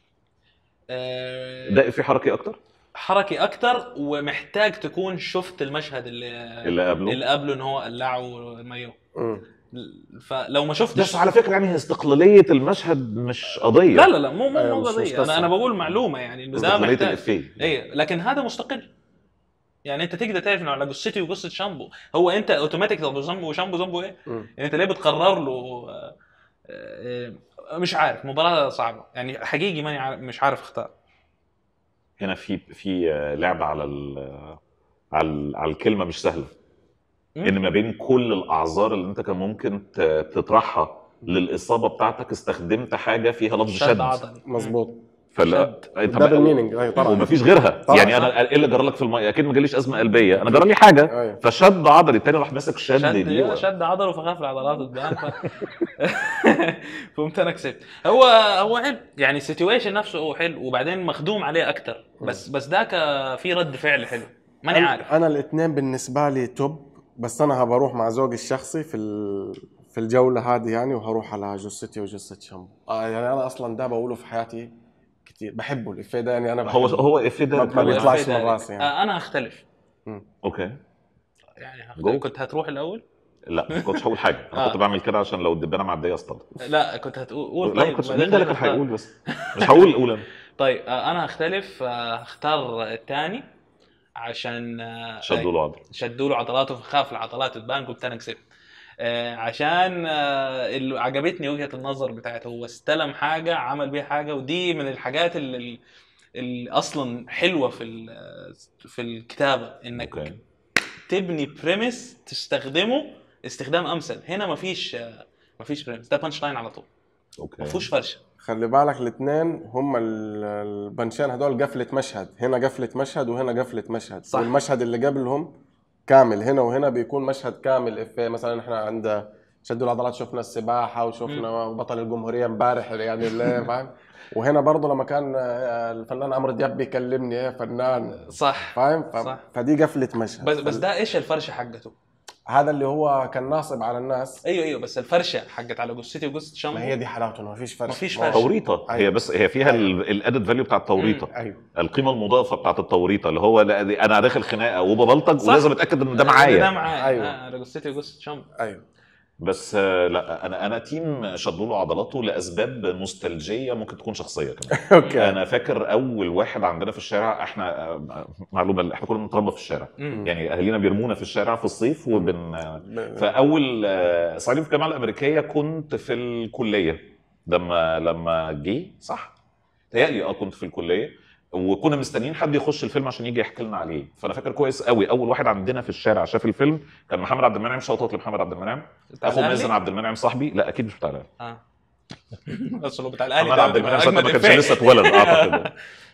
آه، ده في حركي اكتر حركي اكتر ومحتاج تكون شفت المشهد اللي اللي قبله اللي قبله ان هو قلعه مايو مم. فلو ما شفتش بس على فكره يعني استقلاليه المشهد مش قضيه لا لا لا مو مو أيوة، مو مش قضيه قصة. انا انا بقول معلومه يعني انه ده استقلاليه محتاج الافيه ايه لكن هذا مستقل يعني انت تقدر تعرف انه على قصتي وقصه شامبو هو انت اوتوماتيك طب شامبو شامبو ذنبه ايه؟ مم. يعني انت ليه بتقرر له آه، آه، مش عارف مباراه صعبه يعني حقيقي ماني عارف مش عارف اختار هنا في في لعبه على ال- على ال- على الكلمه مش سهله مم. ان ما بين كل الاعذار اللي انت كان ممكن ت- تطرحها للاصابه بتاعتك استخدمت حاجه فيها لفظ شد شد عضلي مظبوط فلا طب- دبل مينينج ايوه طبعا ومفيش غيرها طبعا. يعني انا ايه اللي جرى لك في الميه اكيد ما جاليش ازمه قلبيه انا جرى لي حاجه ايوه فشد عضلي التاني راح ماسك شد, شد دي شد, شد عضله فخاف العضلات تبان ف... فقمت انا كسبت هو هو حلو يعني السيتويشن نفسه هو حلو وبعدين مخدوم عليه اكتر بس بس ذاك في رد فعل حلو ماني أنا- عارف انا الاثنين بالنسبه لي توب بس انا هبروح مع زوجي الشخصي في ال... في الجوله هذه يعني وهروح على جثتي وجثه شامبو آه يعني انا اصلا ده بقوله في حياتي كتير بحبه الافيه ده يعني انا بحبه هو هو افيه ده ما- ما بيطلعش الإفيه من ده- راسي يعني. آه، انا هختلف اوكي يعني جو. هختلف. كنت هتروح الاول لا ما كنتش هقول حاجه انا آه. كنت بعمل كده عشان لو الدبانه معديه اصطاد لا كنت هتقول قول لا ما طيب كنتش بعدين مين ده اللي كان هختار. هيقول بس مش هقول قول انا طيب آه، انا هختلف آه، هختار الثاني عشان آه، شدوا له عضل شدوا له عضلاته فخاف العضلات تبان قلت انا كسبت آه، عشان آه، اللي عجبتني وجهه النظر بتاعته هو استلم حاجه عمل بيها حاجه ودي من الحاجات اللي, اللي اصلا حلوه في ال- في الكتابه انك اوكي تبني بريمس تستخدمه استخدام امثل هنا مفيش آه، مفيش بريمس ده بانش لاين على طول اوكي ما فيهوش فرشه خلي بالك الاثنين هم ال- البنشان هدول قفله مشهد هنا قفله مشهد وهنا قفله مشهد صح. والمشهد اللي قبلهم كامل هنا وهنا بيكون مشهد كامل افيه مثلا احنا عند شدوا العضلات شفنا السباحه وشفنا بطل الجمهوريه امبارح يعني اللي فاهم وهنا برضه لما كان آه، الفنان عمرو دياب بيكلمني ايه فنان صح فاهم ف... صح. فدي قفله مشهد بس بس ده ايش الفرشه حقته هذا اللي هو كان ناصب على الناس ايوه ايوه بس الفرشه حقت على جثتي وجثه شامبو ما هي دي حلاوته انه ما فيش فرش مفيش ما هو- فرش. توريطه هي أيوة. بس هي فيها الادد فاليو بتاع التوريطه ايوه القيمه المضافه بتاعت التوريطه اللي هو لا دي انا داخل خناقه وببلطج صح. ولازم اتاكد ان ده ده معايا معايا أيوة. آه، على جثتي وجثه شامبو ايوه بس آه، لا انا انا تيم شدوا له عضلاته لاسباب نوستالجيه ممكن تكون شخصيه كمان اوكي انا فاكر اول واحد عندنا في الشارع احنا آه، معلومه احنا كنا بنتربى في الشارع مم. يعني اهالينا بيرمونا في الشارع في الصيف وبن فاول آه، صعيدي في الجامعه الامريكيه كنت في الكليه لما لما جه صح تهيألي اه كنت في الكليه وكنا مستنيين حد يخش الفيلم عشان يجي يحكي لنا عليه فانا فاكر كويس قوي اول واحد عندنا في الشارع شاف الفيلم كان محمد عبد المنعم شوطه لمحمد عبد المنعم بتاع اخو الأهلي؟ مازن عبد المنعم صاحبي لا اكيد مش بتاع الاهلي اه بس هو بتاع الاهلي محمد ده عبد المنعم ساعتها أجمد ما كانش إفيه. لسه اتولد اعتقد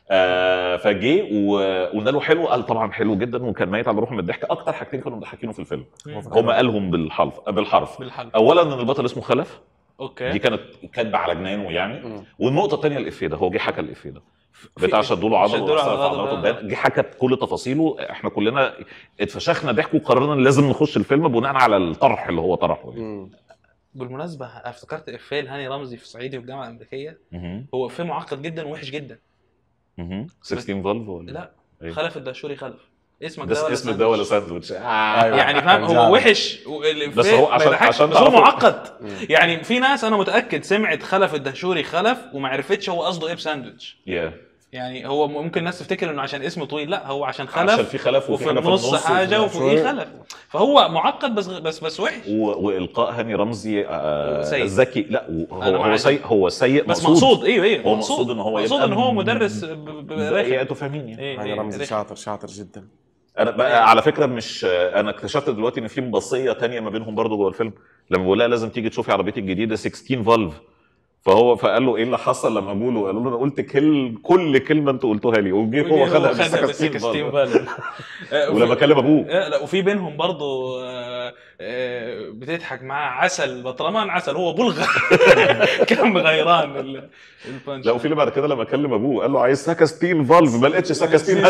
آه فجه وقلنا له حلو قال طبعا حلو جدا وكان ميت على روحه من الضحك اكتر حاجتين كانوا مضحكينه في الفيلم مم. هم قالهم بالحرف بالحرف بالحلقه اولا ان البطل اسمه خلف دي اوكي كانت كاتبه على جنانه يعني مم. والنقطه الثانيه الافيه ده هو جه حكى الافيه ده بتاع شدوا له عضله شدوا له وأثر في عضله. عضلاته البيان. جه حكى كل تفاصيله احنا كلنا اتفشخنا ضحك وقررنا ان لازم نخش الفيلم بناء على الطرح اللي هو طرحه يعني. مم. بالمناسبه افتكرت افيه لهاني رمزي في صعيدي في الجامعه الامريكيه مهم. هو افيه معقد جدا ووحش جدا مهم. 16 فالف ولا لا إيه؟ خلف الدشوري خلف اسمك بس ده ولا اسم ساندوتش؟ ده ولا ساندوتش آه. أيوة. يعني فاهم كان هو زعل. وحش والإفيه بس هو ما عشان- يضحكش، عشان بس هو تعرفوا- معقد مم. يعني في ناس انا متاكد سمعت خلف الدهشوري خلف وما عرفتش هو قصده ايه بساندوتش يا يعني هو ممكن الناس تفتكر انه عشان اسمه طويل لا هو عشان خلف عشان في خلف وفي وفي حاجه في النص النص حاجه وفي- وفوقيه شوية. خلف فهو معقد بس بس بس وحش و- والقاء هاني رمزي آه، سيء. ذكي لا هو أنا هو معاك. سيء هو سيء بس مقصود ايوه ايوه هو مقصود إن هو مقصود يبقى ان هو م- مدرس ب- ب- برخم. ايه انتوا فاهمين يعني إيه، هاني إيه، رمزي رخم. شاطر شاطر جدا انا بقى على فكره مش انا اكتشفت دلوقتي ان في مبصيه تانية ما بينهم برضو جوه الفيلم لما بيقول لها لازم تيجي تشوفي عربيتي الجديده 16 فالف فهو فقال له ايه اللي حصل لما قالوا قالوا له انا قلت كل كل كلمه انت قلتوها لي وجه هو خدها ب 16 بالسكستين فالف فالف آه، ولما وفي- كلم ابوه آه، لا وفي بينهم برضه آه، آه، بتضحك معاه عسل بطرمان عسل هو بلغة كان غيران ال- البانش لا وفي اللي بعد كده لما كلم ابوه قال له عايز ساكا ستيل فالف ما لقيتش ساكا ستيل هات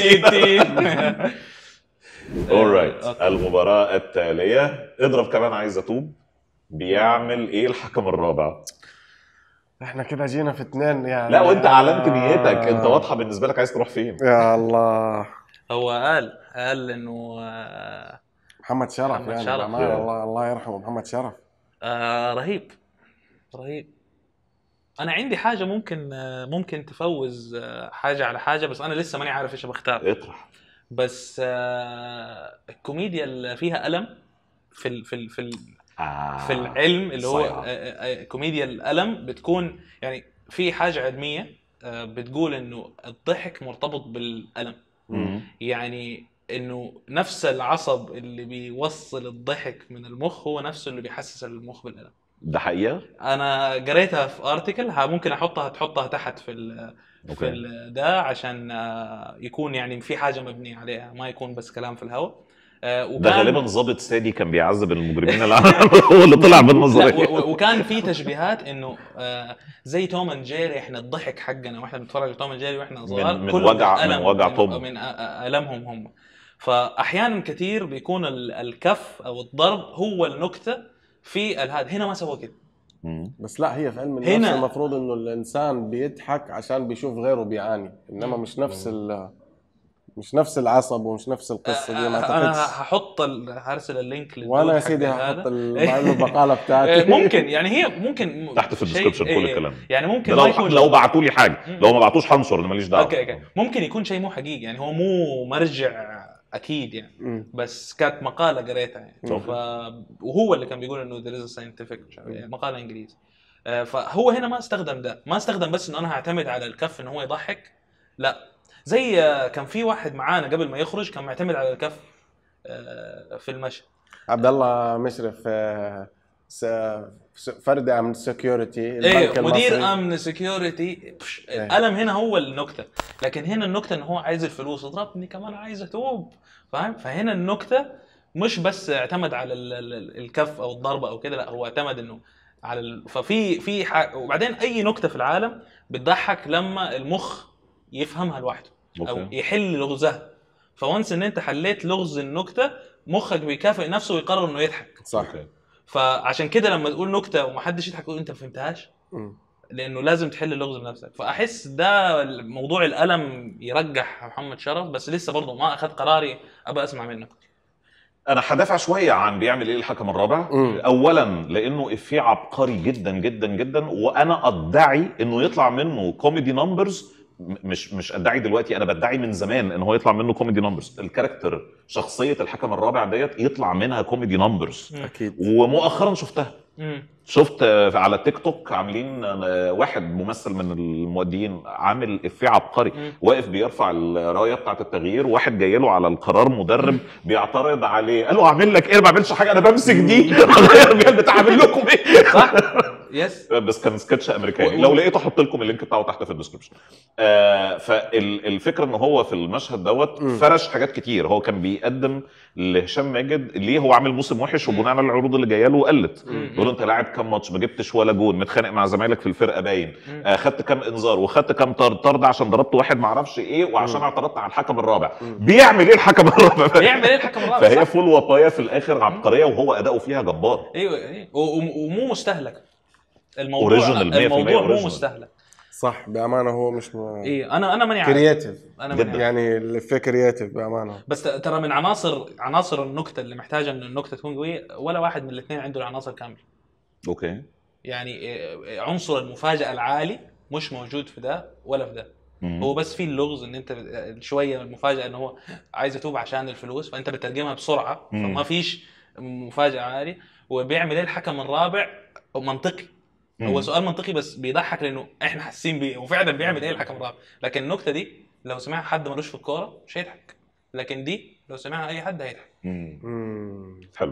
17 اورايت أوكي. المباراه التاليه اضرب كمان عايز اتوب بيعمل ايه الحكم الرابع احنا كده جينا في اثنين يعني لا وانت اعلنت نيتك انت واضحه بالنسبه لك عايز تروح فين يا الله هو قال قال انه آه، محمد شرف محمد يعني شرف. بأمانة الله الله يرحمه محمد شرف آه رهيب رهيب انا عندي حاجه ممكن آه، ممكن تفوز آه، حاجه على حاجه بس انا لسه ماني عارف ايش بختار اطرح بس آه، الكوميديا اللي فيها الم في ال في ال في ال في العلم اللي هو صيعة. آه، آه، كوميديا الالم بتكون يعني في حاجه علميه آه، بتقول انه الضحك مرتبط بالالم مم. يعني انه نفس العصب اللي بيوصل الضحك من المخ هو نفسه اللي بيحسس المخ بالالم ده حقيقه انا قريتها في ارتكل ممكن احطها تحطها تحت في ال في اوكي ال- ده عشان آه، يكون يعني في حاجه مبنيه عليها ما يكون بس كلام في الهواء آه، ده وكان- غالبا ضابط سادي كان بيعذب المجرمين اللي هو اللي طلع لا بالنظريه و- و- وكان في تشبيهات انه آه، زي توم اند جيري احنا الضحك حقنا واحنا بنتفرج على توم اند جيري واحنا صغار من كله وجع- من ألم وجع من, توم. من أ- أ- المهم هم فاحيانا كثير بيكون ال- الكف او الضرب هو النكته في ال- هذا هنا ما سوى كده مم. بس لا هي في علم النفس هنا- المفروض انه الانسان بيضحك عشان بيشوف غيره بيعاني انما مم. مش نفس ال مش نفس العصب ومش نفس القصه دي ما انا اعتقدش هحط ال- هرسل اللينك للدود وانا يا حق سيدي هذا. هحط المقاله بتاعتي آه، ممكن يعني هي ممكن م- تحت في شيء- الديسكربشن كل إيه، الكلام يعني ممكن ده ما لو يكون لو بعتوا لي حاجه مم. لو ما بعتوش هنشر انا ماليش دعوه اوكي اوكي ممكن يكون شيء مو حقيقي يعني هو مو مرجع اكيد يعني مم. بس كانت مقاله قريتها يعني أوكي. ف... وهو اللي كان بيقول انه there is a scientific مش عارف إيه، مقاله انجليزي آه، فهو هنا ما استخدم ده ما استخدم بس انه انا هعتمد على الكف انه هو يضحك لا زي آه، كان في واحد معانا قبل ما يخرج كان معتمد على الكف آه، في المشهد عبد الله مشرف آه، س- س- فرد امن سكيورتي ايه مدير امن سكيورتي إيه. الالم هنا هو النكته لكن هنا النكته انه هو عايز الفلوس اضربني كمان عايز اتوب فاهم فهنا النكته مش بس اعتمد على ال- ال- الكف او الضربه او كده لا هو اعتمد انه على ال... ففي في ح... وبعدين اي نكته في العالم بتضحك لما المخ يفهمها لوحده او أوكي. يحل لغزها فونس ان انت حليت لغز النكته مخك بيكافئ نفسه ويقرر انه يضحك صح أوكي. فعشان كده لما تقول نكته ومحدش يضحك يقول انت ما فهمتهاش مم. لانه لازم تحل اللغز بنفسك فاحس ده موضوع الالم يرجح محمد شرف بس لسه برضه ما اخذ قراري ابى اسمع منه انا هدافع شويه عن بيعمل ايه الحكم الرابع مم. اولا لانه افيه عبقري جدا جدا جدا وانا ادعي انه يطلع منه كوميدي نمبرز مش مش ادعي دلوقتي انا بدعي من زمان ان هو يطلع منه كوميدي نمبرز الكاركتر شخصيه الحكم الرابع ديت يطلع منها كوميدي نمبرز اكيد ومؤخرا شفتها مم. شفت آه، على تيك توك عاملين آه، واحد ممثل من المؤديين عامل افيه عبقري مم. واقف بيرفع الرايه بتاعت التغيير واحد جاي له على القرار مدرب بيعترض عليه قال له اعمل لك ايه أنا ما بعملش حاجه انا بمسك دي غير بتاع اعمل لكم ايه صح يس بس كان سكتش امريكاني و- لو لقيته احط لكم اللينك بتاعه تحت في الديسكربشن آه فالفكره ان هو في المشهد دوت مم. فرش حاجات كتير هو كان بيقدم لهشام ماجد ليه هو عامل موسم وحش وبناء على العروض اللي جايه له قلت مم. يقول له انت لاعب كام ماتش ما جبتش ولا جون متخانق مع زمايلك في الفرقه باين مم. آه خدت كام انذار وخدت كام طرد طرد عشان ضربت واحد ما اعرفش ايه وعشان مم. اعترضت على الحكم الرابع مم. بيعمل ايه الحكم الرابع بيعمل ايه الحكم الرابع فهي صح؟ فول وطايه في الاخر عبقريه وهو اداؤه فيها جبار ايوه ايوه و- و- ومو مستهلك الموضوع Original، 100% الموضوع مو original. مستهلك صح بامانه هو مش م... ايه انا انا ماني عارف كرياتيف انا ماني جدا. عارف يعني الافيه كرياتيف بامانه بس ت- ترى من عناصر عناصر النكته اللي محتاجه ان النكته تكون قويه ولا واحد من الاثنين عنده العناصر كامله اوكي يعني إيه، عنصر المفاجاه العالي مش موجود في ده ولا في ده مم. هو بس في اللغز ان انت شويه المفاجاه ان هو عايز يتوب عشان الفلوس فانت بتترجمها بسرعه مم. فما فيش مفاجاه عاليه وبيعمل ايه الحكم الرابع منطقي هو مم. سؤال منطقي بس بيضحك لانه احنا حاسين بيه وفعلا بيعمل ايه الحكم الرابع لكن النكته دي لو سمعها حد ملوش في الكوره مش هيضحك لكن دي لو سمعها اي حد هيضحك مم. مم. حلو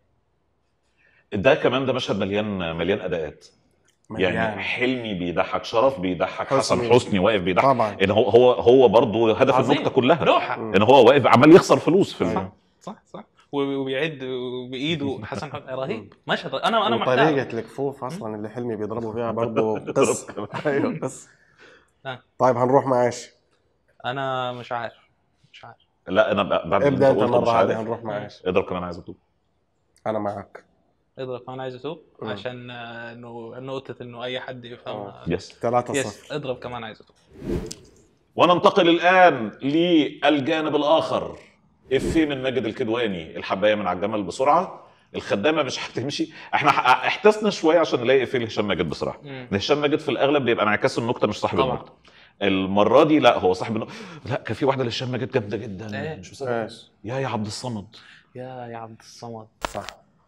ده كمان ده مشهد مليان مليان اداءات يعني مليان. حلمي بيضحك شرف بيضحك حسني. حسن حسني واقف بيضحك طبعا ان هو هو هو برضه هدف عظيم. النكته كلها لوحه مم. ان هو واقف عمال يخسر فلوس في صح. ال- صح صح وبيعد بايده حسن حسني رهيب مشهد انا انا محتار وطريقه الكفوف اصلا اللي حلمي بيضربوا فيها برضه قصه ايوه قصه آه. طيب هنروح معاش انا مش عارف مش عارف لا انا ب- بعد ما ابدا انت قلت مش مره عارف. عادي هنروح معاش اضرب كمان عايز اتوب انا معاك اضرب انا عايز اتوب مم. عشان آه، انه نقطه انه اي حد يفهمها يس 3 يس 0 اضرب كمان عايز اتوب وننتقل الان للجانب الاخر افيه من ماجد الكدواني الحبايه من على الجمل بسرعه الخدامه مش هتمشي احنا ح- احتسنا شويه عشان نلاقي افيه لهشام ماجد بصراحه مم. هشام ماجد في الاغلب بيبقى انعكاس النكته مش صاحب طبعا. النكته المره دي لا هو صاحب النكته لا كان في واحده لهشام ماجد جامده جدا إيه؟ مش مصدق ايش يا يا عبد الصمد يا يا عبد الصمد صح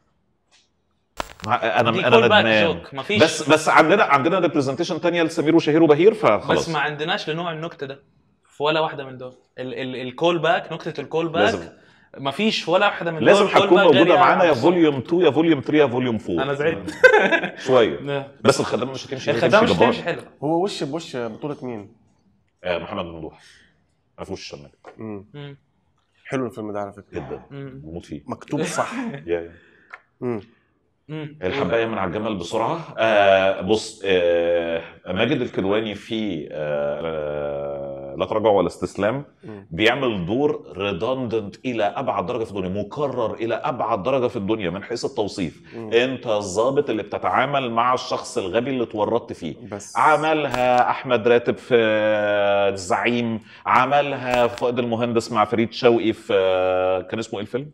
مع- انا دي انا call back ندمان joke. مفيش بس بس عندنا عندنا ريبرزنتيشن تانية لسمير وشهير وبهير فخلاص بس ما عندناش لنوع النكته ده في ولا واحده من دول ال- ال- الكول باك نكته الكول باك لازم ما فيش ولا واحده من لازم دول call هتكون back غير موجوده معانا يا عبد الصمد. فوليوم 2 يا فوليوم 3 يا فوليوم 4 انا زعلت شويه لا. بس الخدامه مش هتمشي الخدامه مش جبار. هتمشي حلو هو وش بوش بطوله مين؟ آه، محمد ممدوح ما فيهوش هشام ماجد مم. مم. حلو الفيلم ده على فكره جدا مم. بموت فيه مكتوب صح يا- يا. مم. مم. الحبايه من على الجمل بسرعه آه بص آه ماجد الكدواني في آه آه لا تراجع ولا استسلام مم. بيعمل دور ريدندنت الى ابعد درجه في الدنيا مكرر الى ابعد درجه في الدنيا من حيث التوصيف مم. انت الضابط اللي بتتعامل مع الشخص الغبي اللي اتورطت فيه بس عملها احمد راتب في الزعيم عملها فؤاد المهندس مع فريد شوقي في كان اسمه ايه الفيلم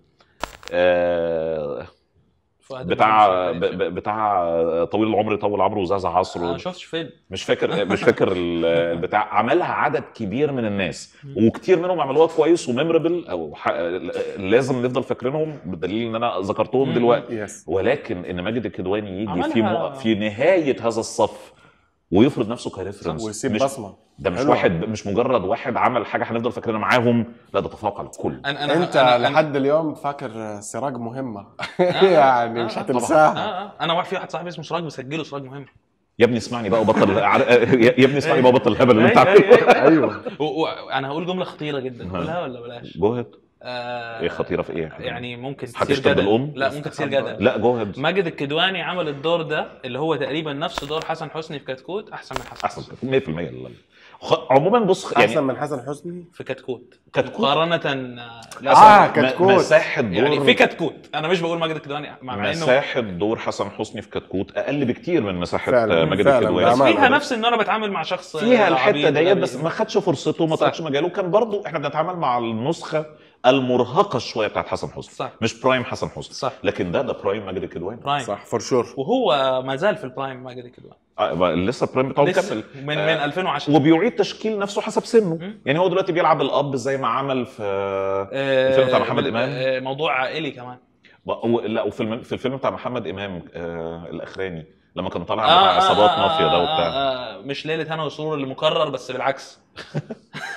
آه، فؤاد بتاع المهندس. ب- ب- بتاع طويل العمر طول عمره وزعزع انا عصره ما شفتش فيلم مش فاكر مش فاكر ال- البتاع عملها عدد كبير من الناس وكتير منهم عملوها كويس وميموربل او ح... لازم نفضل فاكرينهم بالدليل ان انا ذكرتهم مم. دلوقتي يس ولكن ان ماجد الكدواني يجي عملها- في م... في نهايه هذا الصف ويفرض نفسه كريفرنس ويسيب مش بصمه ده مش حلوة. واحد مش مجرد واحد عمل حاجه هنفضل فاكرينها معاهم لا ده تفوق على الكل انا انا انت أنا- أنا- لحد اليوم فاكر سراج مهمه آه، يعني مش آه، هتنساها آه، آه. انا واحد في واحد صاحبي اسمه سراج بسجله سراج مهم يا ابني اسمعني بقى وبطل يا يا ابني اسمعني بقى وبطل الهبل اللي انت أي- أي- عامله أي- ايوه وانا هقول جمله خطيره جدا اقولها ولا بلاش جوهد آه ايه خطيره في ايه يعني ممكن تصير هتشتم جدل بالأم؟ لا ممكن تصير جدل لا جوهد ماجد الكدواني عمل الدور ده اللي هو تقريبا نفس دور حسن حسني في كتكوت احسن من حسن احسن 100% لا. خ- عموما بص يعني احسن من حسن حسني في كتكوت كتكوت مقارنه لا اه م- كتكوت مساحه دور يعني في كتكوت انا مش بقول ماجد الكدواني مع مع انه مساحه دور حسن حسني في كتكوت اقل بكتير من مساحه فعلا، ماجد فعلا، الكدواني بس بأمانة. فيها نفس ان انا بتعامل مع شخص فيها الحته عبيط ديت غبي. بس ما خدش فرصته ما صح. خدش مجاله كان برضو احنا بنتعامل مع النسخه المرهقه شويه بتاعت حسن حسني صح مش برايم حسن حسني صح لكن ده ده برايم ماجد الكدواني برايم صح فور شور وهو ما زال في البرايم ماجد الكدواني آه، بقى لسه البرايم بتاعه لسه مكمل من من آه، 2010 وبيعيد تشكيل نفسه حسب سنه مم. يعني هو دلوقتي بيلعب الاب زي ما عمل في آه، الفيلم بتاع محمد من- إمام؟ آه، موضوع عائلي كمان و- لا وفي الم- في الفيلم بتاع محمد امام آه الاخراني لما كان طالع بتاع عصابات مافيا ده وبتاع آه آه مش ليله هنا وسرور اللي مكرر بس بالعكس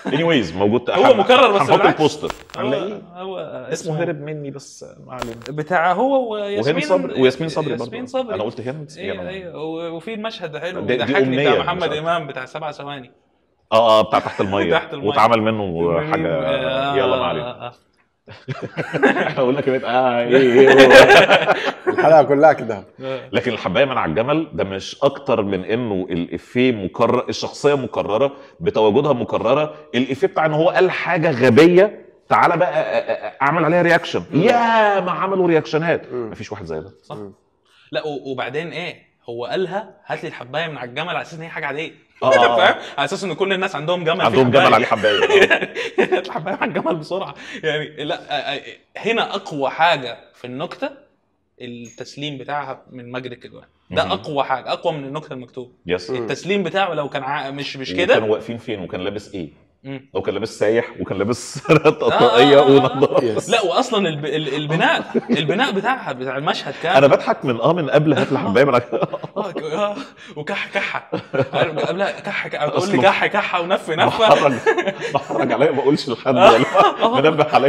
اني ويز موجود هو مكرر بس هنحط بالعكس. البوستر هو, هنلاقيه هو اسمه هرب مني بس ما علينا بتاع هو وياسمين وهند صبري وياسمين صبري برضه ياسمين صبري انا قلت هند يا ايوه جماعة. ايوه و- وفي المشهد حلو دي- دي ضحكني أمنية بتاع مش محمد أكتر. امام بتاع سبع ثواني اه اه بتاع تحت الميه تحت المية. واتعمل منه حاجه آه، يلا ما علينا آه، آه. احنا قلنا كلمه اه ايه ايه الحلقه كلها كده آه. لكن الحبايه من على الجمل ده مش اكتر من انه الافيه مكرر الشخصيه مكرره بتواجدها مكرره الافيه بتاع ان هو قال حاجه غبيه تعالى بقى أ- أ- اعمل عليها رياكشن يا ما عملوا رياكشنات مم. مفيش واحد زي ده صح لا و- وبعدين ايه هو قالها هات لي الحبايه من على الجمل على اساس ان هي حاجه عاديه آه. فاهم على اساس ان كل الناس عندهم جمل في عندهم حباية. جمل عليه حبايه هات الحبايه مع الجمل بسرعه يعني لا آه، آه، هنا اقوى حاجه في النكته التسليم بتاعها من مجد الكدواني ده مهم. اقوى حاجه اقوى من النكته المكتوبه يس التسليم بتاعه لو كان ع... مش مش كانوا كده واقفين فين وكان لابس ايه مم. لو كان لابس سايح وكان لابس طاقيه آه، آه، آه. ونضاره يس. لا واصلا الب... ال- البناء البناء بتاعها بتاع المشهد كان انا بضحك من اه من قبل هات الحبايه من على- آه، ك- آه، وكح كحه عارف قبلها كح كح تقول لي أصلاً. كح كحه ونف نفه بحرج بحرج عليا ما اقولش لحد منبه عليا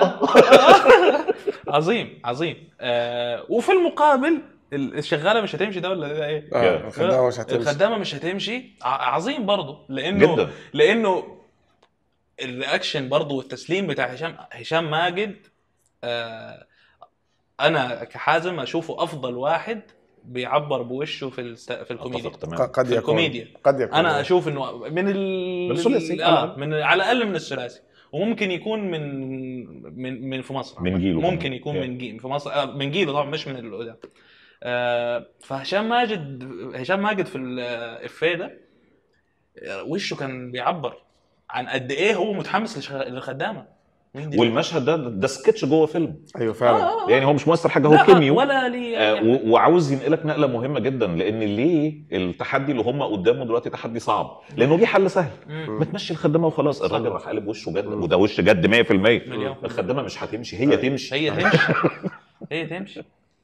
عظيم عظيم آه وفي المقابل ال- الشغاله مش هتمشي ده ولا ده ايه؟ اه الخدامه مش هتمشي الخدامه مش هتمشي ع- عظيم برضه لانه جدا لانه الرياكشن برضه والتسليم بتاع هشام هشام ماجد آه انا كحازم اشوفه افضل واحد بيعبر بوشه في الست... في الكوميديا اتفق تمام قد في يكون الكوميديا. قد يكون انا اشوف انه من ال من الثلاثي، على آه الأقل. من على الاقل من الثلاثي وممكن يكون من من من في مصر من جيله ممكن كمان. يكون Yeah. من جيل في مصر آه من جيله طبعا مش من القدام آه فهشام ماجد هشام ماجد في الافيه ده آه، وشه كان بيعبر عن قد ايه هو متحمس للشغ- للخدامه مين دي؟ والمشهد ده ده سكتش جوه فيلم ايوه فعلا آه، آه. يعني هو مش مؤثر حاجه لا، هو كيميو ولا لي آه، يعني. و- وعاوز ينقلك نقله مهمه جدا لان ليه التحدي اللي هم قدامه دلوقتي تحدي صعب لانه جه حل سهل مم. ما تمشي الخدامه وخلاص الراجل راح قالب وشه جد مم. وده وش جد 100% مليون في المية. الخدامه مش هتمشي هي تمشي هي تمشي هي تمشي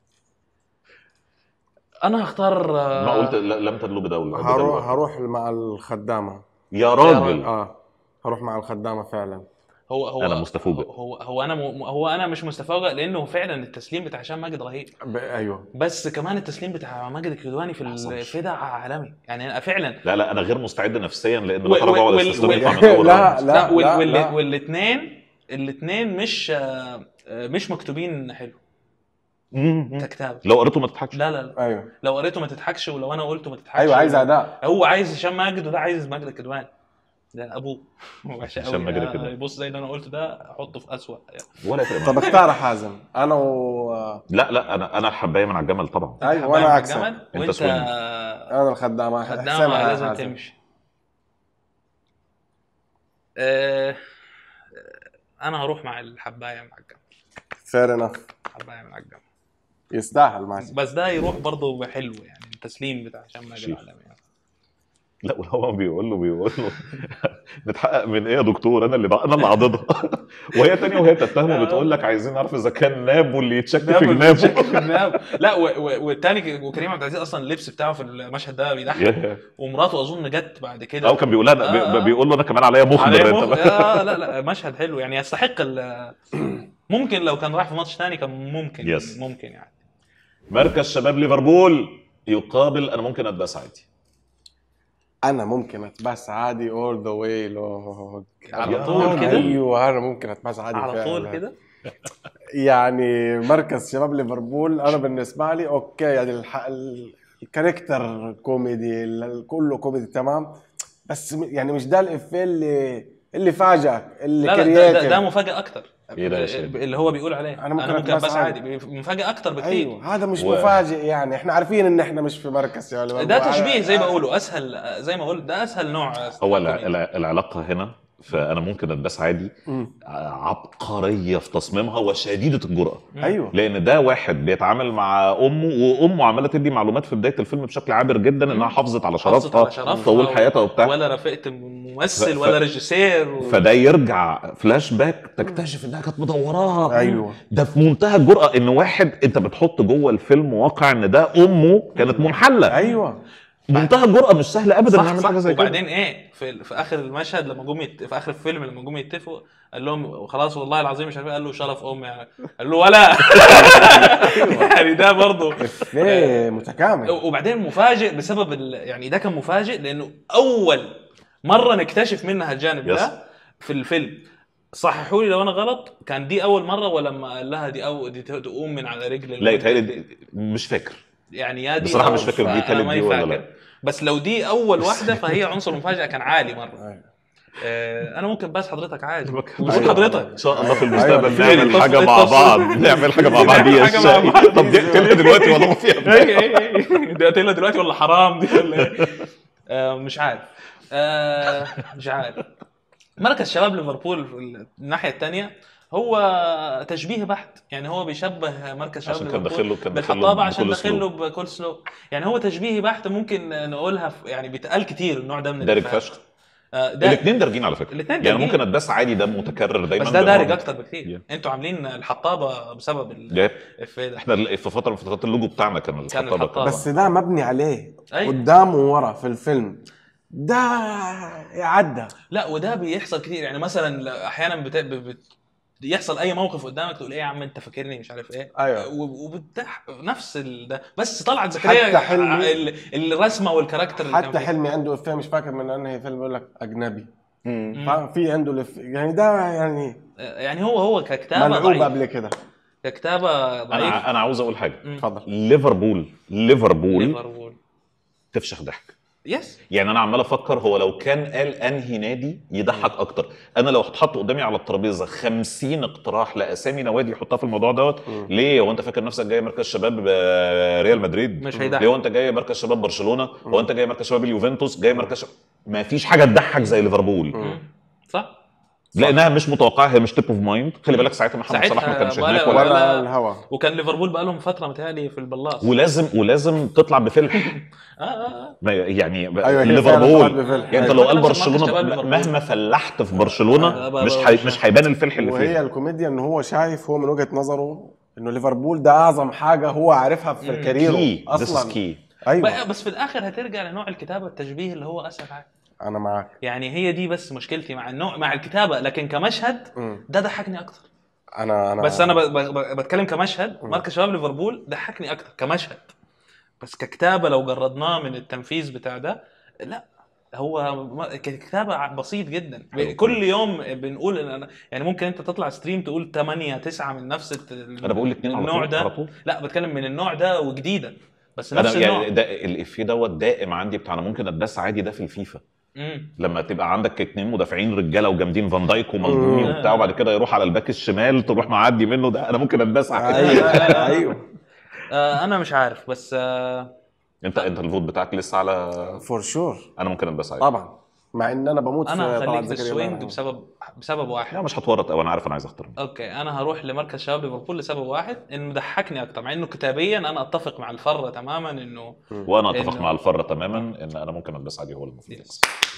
انا هختار آه، ما قلت ل- لم تدلو بدوله هروح هروح مع الخدامه يا راجل اه هروح مع الخدامه فعلا هو هو أنا مستفوجئ. هو هو انا م... هو انا مش مستفوجئ لانه فعلا التسليم بتاع هشام ماجد رهيب ب... ايوه بس كمان التسليم بتاع ماجد الكدواني في حصلش. الفدا عالمي يعني أنا فعلا لا لا انا غير مستعد نفسيا لان و- ده تراجع و- ولا وال- استسلام وال- يطلع من اول لا، راوند. لا. وال... وال... لا. والاثنين الاثنين مش آه، آه، مش مكتوبين حلو مم. ككتاب لو قريته ما تضحكش لا لا لا ايوه لو قريته ما تضحكش ولو انا قلته ما تضحكش ايوه عايز اداء هو عايز هشام ماجد وده عايز ماجد الكدواني ده ابوه وحش هشام قوي ماجد آه، الكدواني. بص زي اللي انا قلته ده احطه في اسوء ولا يفرق طب معايا. اختار يا حازم انا و لا لا انا انا الحبايه من على الجمل طبعا ايوه حبايب وانا مع عكسك الجمل، أنت وانت سوينج. انا الخدامه خدامه حسامها يا لازم حازم. تمشي آه، انا هروح مع الحبايه مع الجمل فير انف الحبايه مع الجمل يستاهل ماسك بس ده يروح برضه حلو يعني التسليم بتاع هشام ماجد شيخ. عالمي يعني. لا وهو بيقول له بيقول له نتحقق من ايه يا دكتور انا اللي بقى انا اللي عاضدها وهي تانية وهي تتهمه بتقول لك عايزين نعرف اذا كان نابو اللي يتشك في نابو جنابه بيتشكل في الناب. لا و- و- والتاني وكريم عبد العزيز اصلا اللبس بتاعه في المشهد ده بيضحك ياه. ومراته اظن جت بعد كده او كان بيقول لها آه، آه. بي- بيقول له انا كمان عليا مخبر عليه انت مخ... آه لا لا مشهد حلو يعني يستحق ال... ممكن لو كان راح في ماتش تاني كان ممكن يس. ممكن يعني مركز شباب ليفربول يقابل انا ممكن اتباس عادي انا ممكن اتباس عادي اول ذا واي لو على يا طول راجل. كده ايوه انا ممكن اتباس عادي على طول فعلاً. كده يعني مركز شباب ليفربول انا بالنسبه لي اوكي يعني الح... ال- الكاركتر كوميدي ال- كله كوميدي تمام بس م- يعني مش ده الافيه اللي اللي فاجئك اللي لا لا ده, ده, كرياتيف ده مفاجاه اكتر إيه ده يا شيخ؟ اللي هو بيقول عليه أنا انا ممكن ممكن, أتباس بس عادي. عادي مفاجاه اكتر بكتير ايوه هذا مش و- مفاجئ يعني احنا عارفين ان احنا مش في مركز شباب ليفربول ده تشبيه زي ما آه، بقولوا اسهل زي ما قلت ده اسهل نوع هو الع- الع- العلاقه هنا فانا ممكن اتباس عادي مم. عبقريه في تصميمها وشديده الجرأه ايوه لان ده واحد بيتعامل مع امه وامه عماله تدي معلومات في بدايه الفيلم بشكل عابر جدا انها حافظت على حافظت شرفها على شرفها طول و- حياتها وبتاع ولا رفقت ممثل ف- ولا ريجيسير و... فده يرجع فلاش باك تكتشف انها كانت مدوراها ايوه ده في منتهى الجرأة ان واحد انت بتحط جوه الفيلم واقع ان ده امه كانت منحلة ايوه منتهى الجرأه مش سهل ابدا صح نعمل صح حاجه زي كده وبعدين ايه في, في اخر المشهد لما جم يت... في اخر الفيلم لما جم يتفقوا قال لهم خلاص والله العظيم مش عارف إيه، قال له شرف امي يعني قال له ولا يعني ده برضه ليه متكامل وبعدين مفاجئ بسبب ال... يعني ده كان مفاجئ لانه اول مره نكتشف منها الجانب يس. ده في الفيلم صححوا لي لو انا غلط كان دي اول مره ولما قال لها دي او دي تقوم من على رجل لا يتهيألي دي- مش فاكر يعني يا دي بصراحة أو مش فاكر دي فأنا تالت ماني دي ولا فاكر. لا. بس لو دي اول واحده فهي عنصر مفاجاه كان عالي مره أيوة. آه انا ممكن بس حضرتك عادي أيوة. وجود حضرتك ان شاء الله في أيوة، المستقبل في نعمل التص- حاجه مع التص- بعض نعمل حاجه مع بعض نعمل يا حاجة مع الشاي بعض. طب دي اقتلها دلوقتي ولا هو فيها اي اي اي دي قتلها دلوقتي ولا حرام دي ولا ايه آه مش عارف آه مش عارف مركز شباب ليفربول في الناحيه الثانيه هو تشبيه بحت يعني هو بيشبه مركز شباب عشان كان ليفربول داخله كان داخله بالحطابه عشان بكل داخله أسلوب. بكل سلو يعني هو تشبيهي بحت ممكن نقولها في يعني بيتقال كتير النوع ده من دارج الإفيهات. فشخ آه ده الاثنين دارجين على فكره الاتنين يعني دارجين. ممكن اتباس عادي ده متكرر دايما بس ده بيبقى دارج موجود. اكتر بكتير Yeah. انتوا عاملين الحطابه بسبب جايب الافيه ده احنا في فتره من فترات اللوجو بتاعنا كان كان الخطابه الخطابة. بس ده مبني عليه أيوة. قدام وورا في الفيلم ده عدى لا وده بيحصل كتير يعني مثلا احيانا بت... بت... يحصل اي موقف قدامك تقول ايه يا عم انت فاكرني مش عارف ايه أيوة. و- وبتح نفس ال... ده بس طلعت زكريا حتى حلمي- ال... الرسمه والكاركتر اللي كان حتى فيه. حلمي عنده افيه مش فاكر من انهي فيلم بيقول لك اجنبي مم. ففي عنده الإف... يعني ده يعني يعني هو هو ككتابه ملعوب ضعيف قبل كده ككتابه ضعيف انا انا عاوز اقول حاجه مم. اتفضل ليفربول ليفربول ليفربول تفشخ ضحك يس يعني انا عمال افكر هو لو كان قال انهي نادي يضحك اكتر انا لو اتحط قدامي على الترابيزه 50 اقتراح لاسامي نوادي يحطها في الموضوع دوت مم. ليه هو انت فاكر نفسك جاي مركز شباب آه، ريال مدريد مش ليه هيضحك هو انت جاي مركز شباب برشلونه هو انت جاي مركز شباب اليوفنتوس جاي مركز شباب ما فيش حاجه تضحك زي ليفربول مم. صح لانها مش متوقعه هي مش تيب اوف مايند خلي بالك ساعتها محمد ساعتها صلاح ما كانش ولا- هناك ولا- ولا ولا الهوا وكان ليفربول بقى لهم فتره متهيألي في البلاص ولازم ولازم تطلع بفلح اه اه اه ما- يعني ب- ايوه هي فعلا طلعت ليفربول بفلح. يعني انت لو قال نفس المركز برشلونه شباب ب- ليفربول. مهما فلحت في برشلونه آه، بقى- مش بقى- حي... مش هيبان الفلح اللي وهي فيه الكوميديا ان هو شايف هو من وجهه نظره انه ليفربول ده اعظم حاجه هو عارفها في مم. كاريره كي ذس اصلا كي ايوه بقى بس في الاخر هترجع لنوع الكتابه التشبيه اللي هو اسهل حاجه انا معاك يعني هي دي بس مشكلتي مع النوع مع الكتابه لكن كمشهد مم. ده ضحكني اكتر انا انا بس انا ب... ب... ب... بتكلم كمشهد مم. مركز شباب ليفربول ضحكني اكتر كمشهد بس ككتابه لو جردناه من التنفيذ بتاع ده لا هو م- ككتابه بسيط جدا حلو. كل يوم بنقول إن أنا يعني ممكن انت تطلع ستريم تقول 8 9 من نفس الت- انا بقول الاثنين على النوع طول ده على طول لا بتكلم من النوع ده وجديده بس انا نفس النوع يعني ده الافيه دوت دائم عندي بتاع انا ممكن اتبس عادي ده في الفيفا مم. لما تبقى عندك اتنين مدافعين رجاله وجامدين فان دايك ومالدوني مم. وبتاع وبعد كده يروح على الباك الشمال تروح معدي منه ده انا ممكن اتبس عادي ايوه ايوه آه انا مش عارف بس آه انت انت الفوت بتاعك لسه على فور شور انا ممكن اتبس عادي طبعا مع ان انا بموت انا في هخليك طلعت في زكريا السوينج الله بسبب بسبب واحد لا مش هتورط قوي انا عارف انا عايز اختار مين. اوكي انا هروح لمركز شباب ليفربول لسبب واحد انه ضحكني اكتر مع انه كتابيا انا اتفق مع الفره تماما انه وانا اتفق إنه- مع الفره تماما ان انا ممكن اتبس عادي هو المفروض Yes.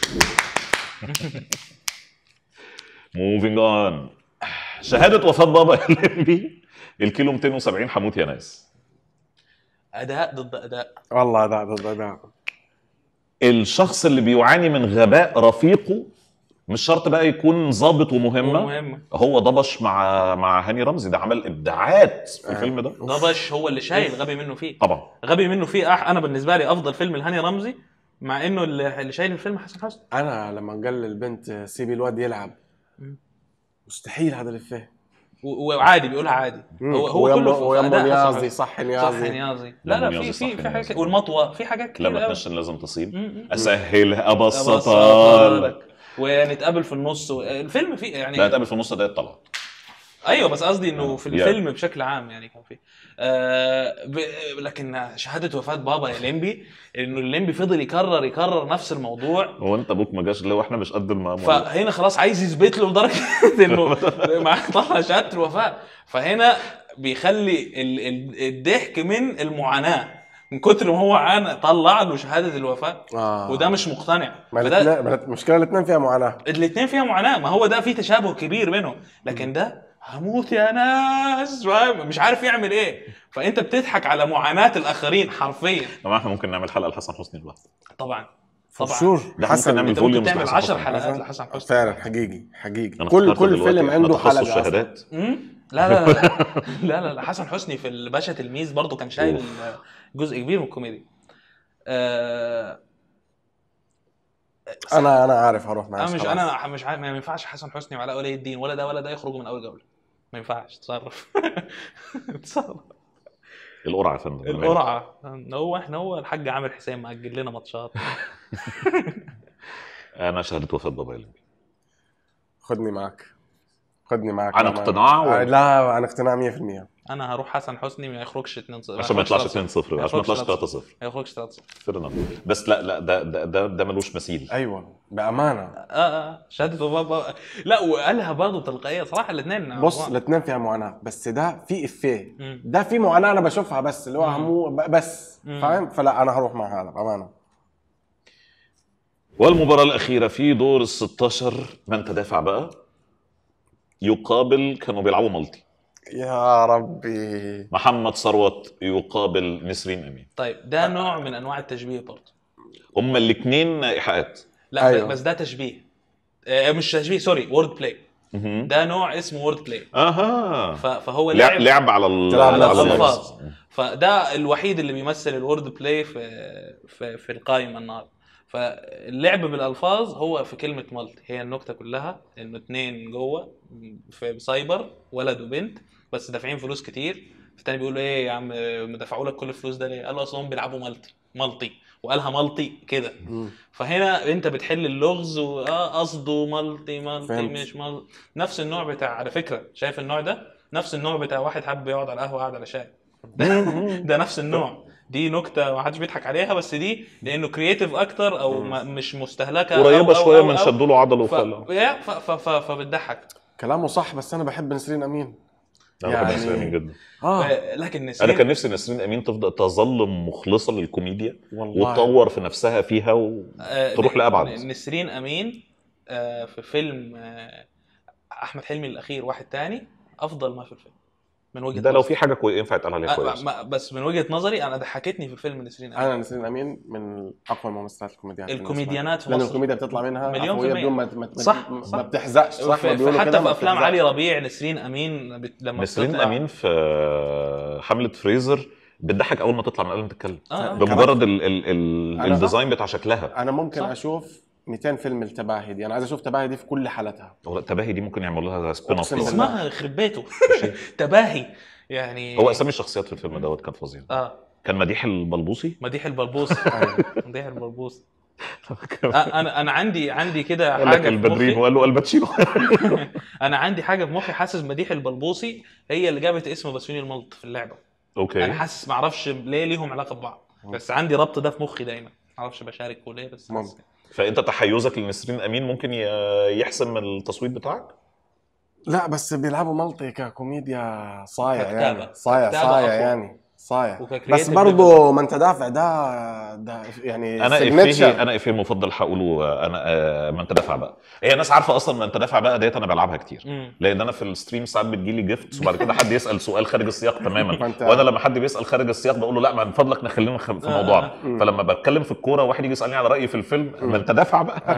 موفينج اون شهاده وفاه بابا الليمبي الكيلو 270 هموت يا ناس اداء ضد اداء والله ده ده ده الشخص اللي بيعاني من غباء رفيقه مش شرط بقى يكون ظابط ومهمه مهمه هو ضبش مع مع هاني رمزي ده عمل ابداعات في آه. الفيلم ده ضبش هو اللي شايل غبي منه فيه طبعا غبي منه فيه أح انا بالنسبه لي افضل فيلم لهاني رمزي مع انه اللي اللي شايل الفيلم حسن حسني انا لما قال للبنت سيبي الواد يلعب مم. مستحيل هذا الافيه و- وعادي بيقولها عادي هو هو ويما- كله في ويما أداء حسن نيازي حسني. صح صح نيازي نيازي لا لا في نيازي، في صح في حاجات نيازي. والمطوه في حاجات كتير لما قوي. تنشن لازم تصيب م- م. اسهل ابسطها أبسطها لك لك. ونتقابل في النص و- الفيلم فيه يعني لا تقابل في النص ده طلع ايوه بس قصدي انه في يا. الفيلم بشكل عام يعني كان فيه آه ب... لكن شهاده وفاه بابا يا ليمبي انه الليمبي فضل يكرر يكرر نفس الموضوع هو انت ابوك ما جاش ليه واحنا مش قد المأمور فهنا خلاص عايز يثبت له لدرجه انه مع طلع شهاده الوفاه فهنا بيخلي ال... ال... الضحك من المعاناه من كتر ما هو عانى طلع له شهاده الوفاه آه. وده مش مقتنع ما فده الاتنين- ما المشكله الاثنين فيها معاناه الاثنين فيها معاناه ما هو ده في تشابه كبير بينهم لكن ده هموت يا ناس فاهم مش عارف يعمل ايه فانت بتضحك على معاناه الاخرين حرفيا طبعا احنا ممكن نعمل حلقه لحسن حسني لوحده طبعا For طبعا sure. ده حسن ممكن نعمل انت ممكن فوليومز تعمل لحسن 10 حسني. حلقات لحسن حسني فعلا حقيقي حقيقي انا كل افتكرت كل دلوقتي فيلم عنده تخصص حلقه أصلاً. شهادات مم؟ لا لا لا لا لا لا حسن حسني في الباشا تلميذ برضه كان شايل جزء كبير من الكوميديا آه، انا انا عارف هروح معاك انا مش خلاص. انا مش عارف ما ينفعش حسن حسني وعلاء ولي الدين ولا ده ولا ده يخرجوا من اول جوله ما ينفعش تصرف تصرف القرعه يا فندم القرعه هو احنا هو الحاج عامر حسين مأجل لنا ماتشات انا شهاده وفاه بابا يلمي خدني معك خدني معك عن كمان. اقتناع و- آه، لا عن اقتناع 100% انا هروح حسن حسني ما يخرجش 2 0 عشان ما يطلعش 2 0 عشان ما يطلعش 3 0 ما يخرجش 3 0 فير بس لا لا ده ده ده, ده ملوش مثيل ايوه بامانه اه اه شهاده وفاه لا وقالها برضه تلقائيه صراحه الاثنين بص الاثنين فيها معاناه بس ده في افيه مم. ده في معاناه انا بشوفها بس اللي هو مم. همو ب- بس مم. فاهم فلا انا هروح مع هذا بامانه والمباراة الأخيرة في دور ال 16 من تدافع بقى يقابل كانوا بيلعبوا مالتي يا ربي محمد ثروت يقابل نسرين أمين طيب ده نوع من انواع التشبيه برضه هما الاثنين إيحاءات لا أيوه. أيوه. بس ده تشبيه آه مش تشبيه سوري وورد بلاي مهم. ده نوع اسمه وورد بلاي اها ف- فهو لعب لعب لعب على ال- تلعب على على الألفاظ. فده الوحيد اللي بيمثل الوورد بلاي في في في القائمه النهارده فاللعب بالالفاظ هو في كلمه مالتي هي النكته كلها انه اتنين جوه في سايبر ولد وبنت بس دافعين فلوس كتير التاني بيقول له ايه يا عم دفعوا لك كل الفلوس ده ليه؟ قال له اصل هم بيلعبوا مالتي مالتي وقالها مالتي كده مم. فهنا انت بتحل اللغز واه قصده مالتي مالتي فهمت. مش مالتي نفس النوع بتاع على فكره شايف النوع ده نفس النوع بتاع واحد حابب يقعد على القهوه قاعد على شاي ده, ده نفس النوع دي نكته ما حدش بيضحك عليها بس دي لانه كرييتيف اكتر او ما مش مستهلكه أو- قريبة أو- شوية أو- من أو- شدوا له عضله ف... وخلى يا- ف... ف... ف... فبتضحك كلامه صح بس انا بحب نسرين امين انا بحب يعني- نسرين أمين جدا اه لكن انا نسرين كان نفسي نسرين امين تفضل تظل مخلصه للكوميديا والله وتطور في نفسها فيها و... آه، تروح لأبعد. نسرين امين آه، في فيلم آه، احمد حلمي الاخير واحد تاني افضل ما في الفيلم من وجهه ده لو نظري. في حاجه كويسه ينفع يتقال عليها آه، كويس ما- بس من وجهه نظري انا ضحكتني في فيلم نسرين امين انا نسرين امين من اقوى الممثلات الكوميديان بالنسبة لي. الكوميديانات في لان مصر الكوميديا بتطلع منها مليون في عفوية المية. بدون ما ما, صح، ما, صح. ما بتحزقش صح ما في- بيقولوا حتى كده في ما افلام بتحزقش. علي ربيع نسرين امين بت- لما نسرين بتطلع- امين في حمله فريزر بتضحك اول ما تطلع من القلم تتكلم آه، آه. بمجرد ال ال ال أنا- الديزاين بتاع شكلها انا ممكن صح. اشوف 200 فيلم التباهي دي انا عايز اشوف تباهي دي في كل حالاتها هو التباهي دي ممكن يعملوا لها سبين اوف أقسم بالله. اسمها يخرب بيته تباهي يعني هو اسامي الشخصيات في الفيلم دوت كان فظيع اه كان مديح البلبوسي مديح البلبوس أيوة. مديح البلبوس آه، انا انا عندي عندي كده قال لك حاجه في البدرين مخي وقال له الباتشينو انا عندي حاجه في مخي حاسس مديح البلبوسي هي اللي جابت اسم بسيوني الملط في اللعبه انا اوكي حاسس ما اعرفش ليه ليهم علاقه ببعض بس عندي ربط ده في مخي دايما ما اعرفش بشارك ليه بس حاسس ممكن. فانت تحيزك لنسرين امين ممكن ي- يحسم التصويت بتاعك لا بس بيلعبوا مالطي ككوميديا صايع ككتابة. يعني صايع ككتابة صايع أقوى. يعني صايع وككرياتيف بس برضه من تدافع ده ده يعني انا signature. افيه انا افيه المفضل هقوله انا آه، من تدافع بقى هي ناس عارفه اصلا من تدافع بقى ديت انا بلعبها كتير مم. لان انا في الستريم ساعات بتجيلي جيفتس وبعد كده حد يسال سؤال خارج السياق تماما فأنت- وانا لما حد بيسال خارج السياق بقول له لا من فضلك نخلينا خ- في آه، موضوعنا آه. فلما بتكلم في الكوره واحد يجي يسالني على رايي في الفيلم من تدافع بقى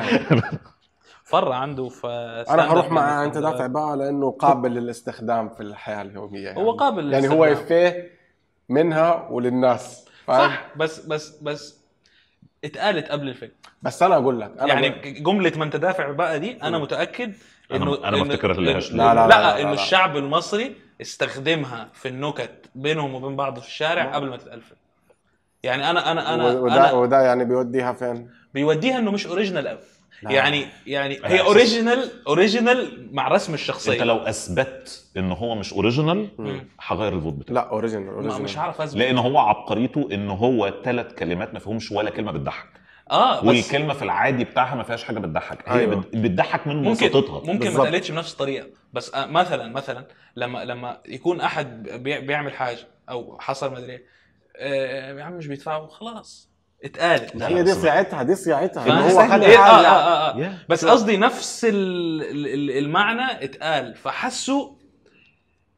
فر عنده في انا هروح stand-up مع من انت دافع بقى لانه قابل للاستخدام في الحياه اليوميه يعني. هو قابل يعني هو للاستخدام. افيه منها وللناس فاهم صح بس بس بس اتقالت قبل الفيلم بس انا اقول لك انا يعني بقول- جمله من تدافع بقى دي انا مم. متاكد أنا- انه أنا ما إنه- افتكر لهاش إنه- ليه. لا، لا، لا, لا، لا، انه لا. الشعب المصري استخدمها في النكت بينهم وبين بعض في الشارع قبل ما تتقال فيلم يعني انا انا انا وده, انا وده يعني بيوديها فين؟ بيوديها انه مش اوريجينال قوي لا. يعني يعني أنا هي إحساس- اوريجينال اوريجينال مع رسم الشخصيه انت لو اثبت ان هو مش اوريجينال مم. هغير الفوت بتاعي لا اوريجينال ما- اوريجينال مش هعرف اثبت لان هو عبقريته ان هو ثلاث كلمات ما فيهمش ولا كلمه بتضحك اه بس والكلمه في العادي بتاعها ما فيهاش حاجه بتضحك هي أيوة. بت- بتضحك من ممكن بساطتها ممكن ما بالظبط. اتقالتش بنفس الطريقه بس آه، مثلا مثلا لما لما يكون احد بي- بيعمل حاجه او حصل ما ادري ايه آه، يا عم مش بيدفعوا خلاص اتقالت لا، هي دي بس- صياعتها دي صياعتها فاهم؟ ان هو خد إيه، آه, حاجه آه, آه, آه. يا. بس قصدي نفس ال- ال- ال- المعنى اتقال فحسوا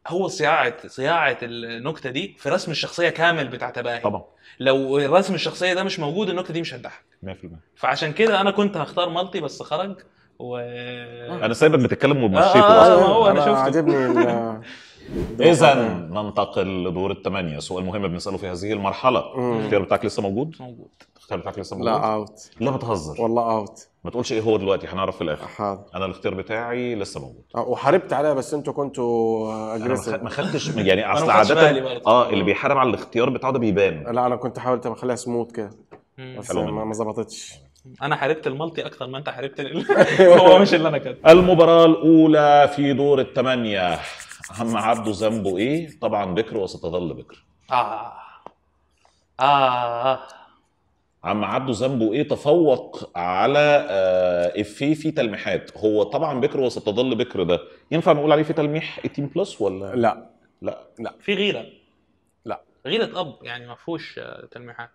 هو صياعه صياعه النكته دي في رسم الشخصيه كامل بتاع تباهي طبعا لو رسم الشخصيه ده مش موجود النكته دي مش هتضحك 100% فعشان كده انا كنت هختار مالتي بس خرج و انا سايبك بتتكلم ومشيته آه، اصلا ما هو أنا شفته. عاجبني ال- اذا ننتقل لدور الثمانيه سؤال مهم بنساله في هذه المرحله مم. الاختيار بتاعك لسه موجود موجود الاختيار بتاعك لسه موجود لا اوت لا بتهزر والله اوت ما تقولش ايه هو دلوقتي هنعرف في الاخر حاضر انا الاختيار بتاعي لسه موجود وحاربت عليها بس انتوا كنتوا انا ما اجريسيف خ- ما خدتش يعني أنا اصل ما خدتش بالي عاده برضه. اه اللي بيحارب على الاختيار بتاعه ده بيبان لا انا كنت حاولت اخليها سموث كده مم. بس حلو ما منك. ما ظبطتش انا حاربت المالتي اكتر ما انت حاربت ال- هو مش اللي انا كاتبه المباراة الأولى في دور الثمانية عم عبده ذنبه إيه؟ طبعا بكر وستظل بكر. اه اه عم عبده ذنبه إيه؟ تفوق على آه، إفيه في تلميحات، هو طبعا بكر وستظل بكر ده ينفع نقول عليه في تلميح 18 بلس ولا؟ لا لا في غيره لا. غيره اب يعني ما فيهوش آه، تلميحات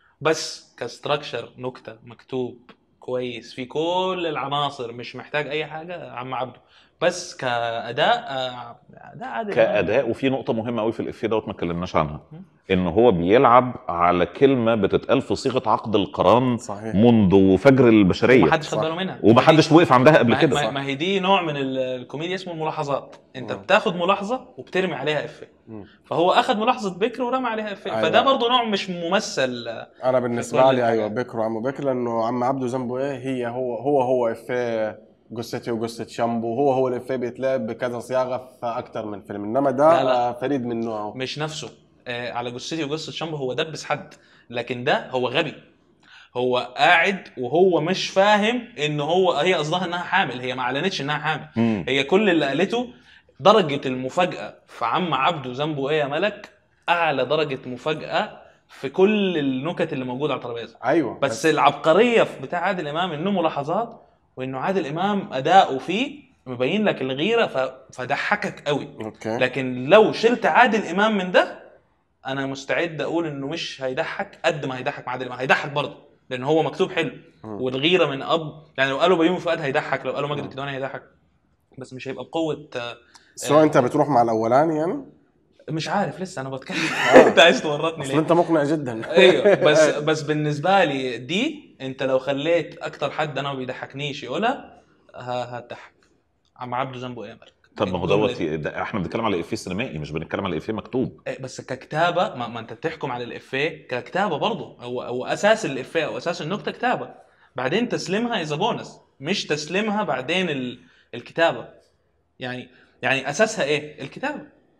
بس كستراكشر نكته مكتوب كويس في كل العناصر مش محتاج اي حاجه عم عبده بس كاداء آه، اداء عادي كأداء وفي نقطة مهمة قوي في الإفيه دوت ما اتكلمناش عنها إن هو بيلعب على كلمة بتتقال في صيغة عقد القران صحيح منذ فجر البشرية ما حدش خد صح. باله منها ومحدش وقف عندها قبل ما, كده ما, ما هي دي نوع من ال- الكوميديا اسمه الملاحظات انت مم. بتاخد ملاحظه وبترمي عليها افيه مم. فهو اخذ ملاحظه بكر ورمى عليها افيه أيوة. فده برضه نوع مش ممثل انا في بالنسبه كل لي الحاجات. ايوه بكر وعمو بكر لانه عم عبده ذنبه ايه هي هو هو هو افيه قصتي وقصه شامبو هو هو الافيه بيتلعب بكذا صياغه في اكثر من فيلم انما ده لا، لا. آه، فريد من نوعه مش نفسه آه على جثتي وجثه شامبو هو دبس حد لكن ده هو غبي هو قاعد وهو مش فاهم ان هو هي قصدها انها حامل هي ما اعلنتش انها حامل مم. هي كل اللي قالته درجه المفاجاه في عم عبده ذنبه ايه يا ملك اعلى درجه مفاجاه في كل النكت اللي موجوده على الترابيزه ايوه بس العبقريه في بتاع عادل امام انه ملاحظات وانه عادل امام اداؤه فيه مبين لك الغيره ف... فضحكك قوي اوكي لكن لو شلت عادل امام من ده انا مستعد اقول انه مش هيضحك قد ما هيضحك مع عادل امام هيضحك برضه لان هو مكتوب حلو مم. والغيره من اب يعني لو قالوا بيومي فؤاد هيضحك لو قالوا ماجد الكدواني هيضحك بس مش هيبقى بقوه آه، سو انت بتروح مع الاولاني يعني مش عارف لسه انا بتكلم آه. انت عايز تورطني اصل ليه انت مقنع جدا ايوه بس بس بالنسبه لي دي انت لو خليت اكتر حد انا ما بيضحكنيش يقولها ه- هتضحك عم عبده ذنبه ايه يا ملك طب ما هو الجملة دوت دي. ده احنا بنتكلم على افيه سينمائي مش بنتكلم على افيه مكتوب إيه، بس ككتابه ما, ما انت بتحكم على الافيه ككتابه برضه هو هو اساس الافيه او اساس النكته كتابه بعدين تسليمها اذا بونس مش تسليمها بعدين ال... الكتابه يعني يعني اساسها ايه الكتابه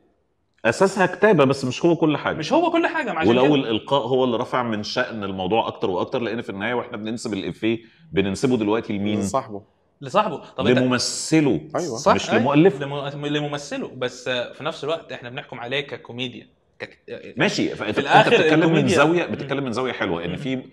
اساسها كتابه بس مش هو كل حاجه مش هو كل حاجه مع ولو كده. الالقاء هو اللي رفع من شان الموضوع اكتر واكتر لان في النهايه واحنا بننسب الافيه بننسبه دلوقتي لمين؟ صاحبه لصاحبه طب انت لممثله أيوة. صح مش أيوة. لمؤلفه لم- لممثله بس آه، في نفس الوقت احنا بنحكم عليه ككوميديا كك... ماشي فانت في الآخر انت بتتكلم من الكوميديا- زاويه مم. بتتكلم من زاويه حلوه ان مم. في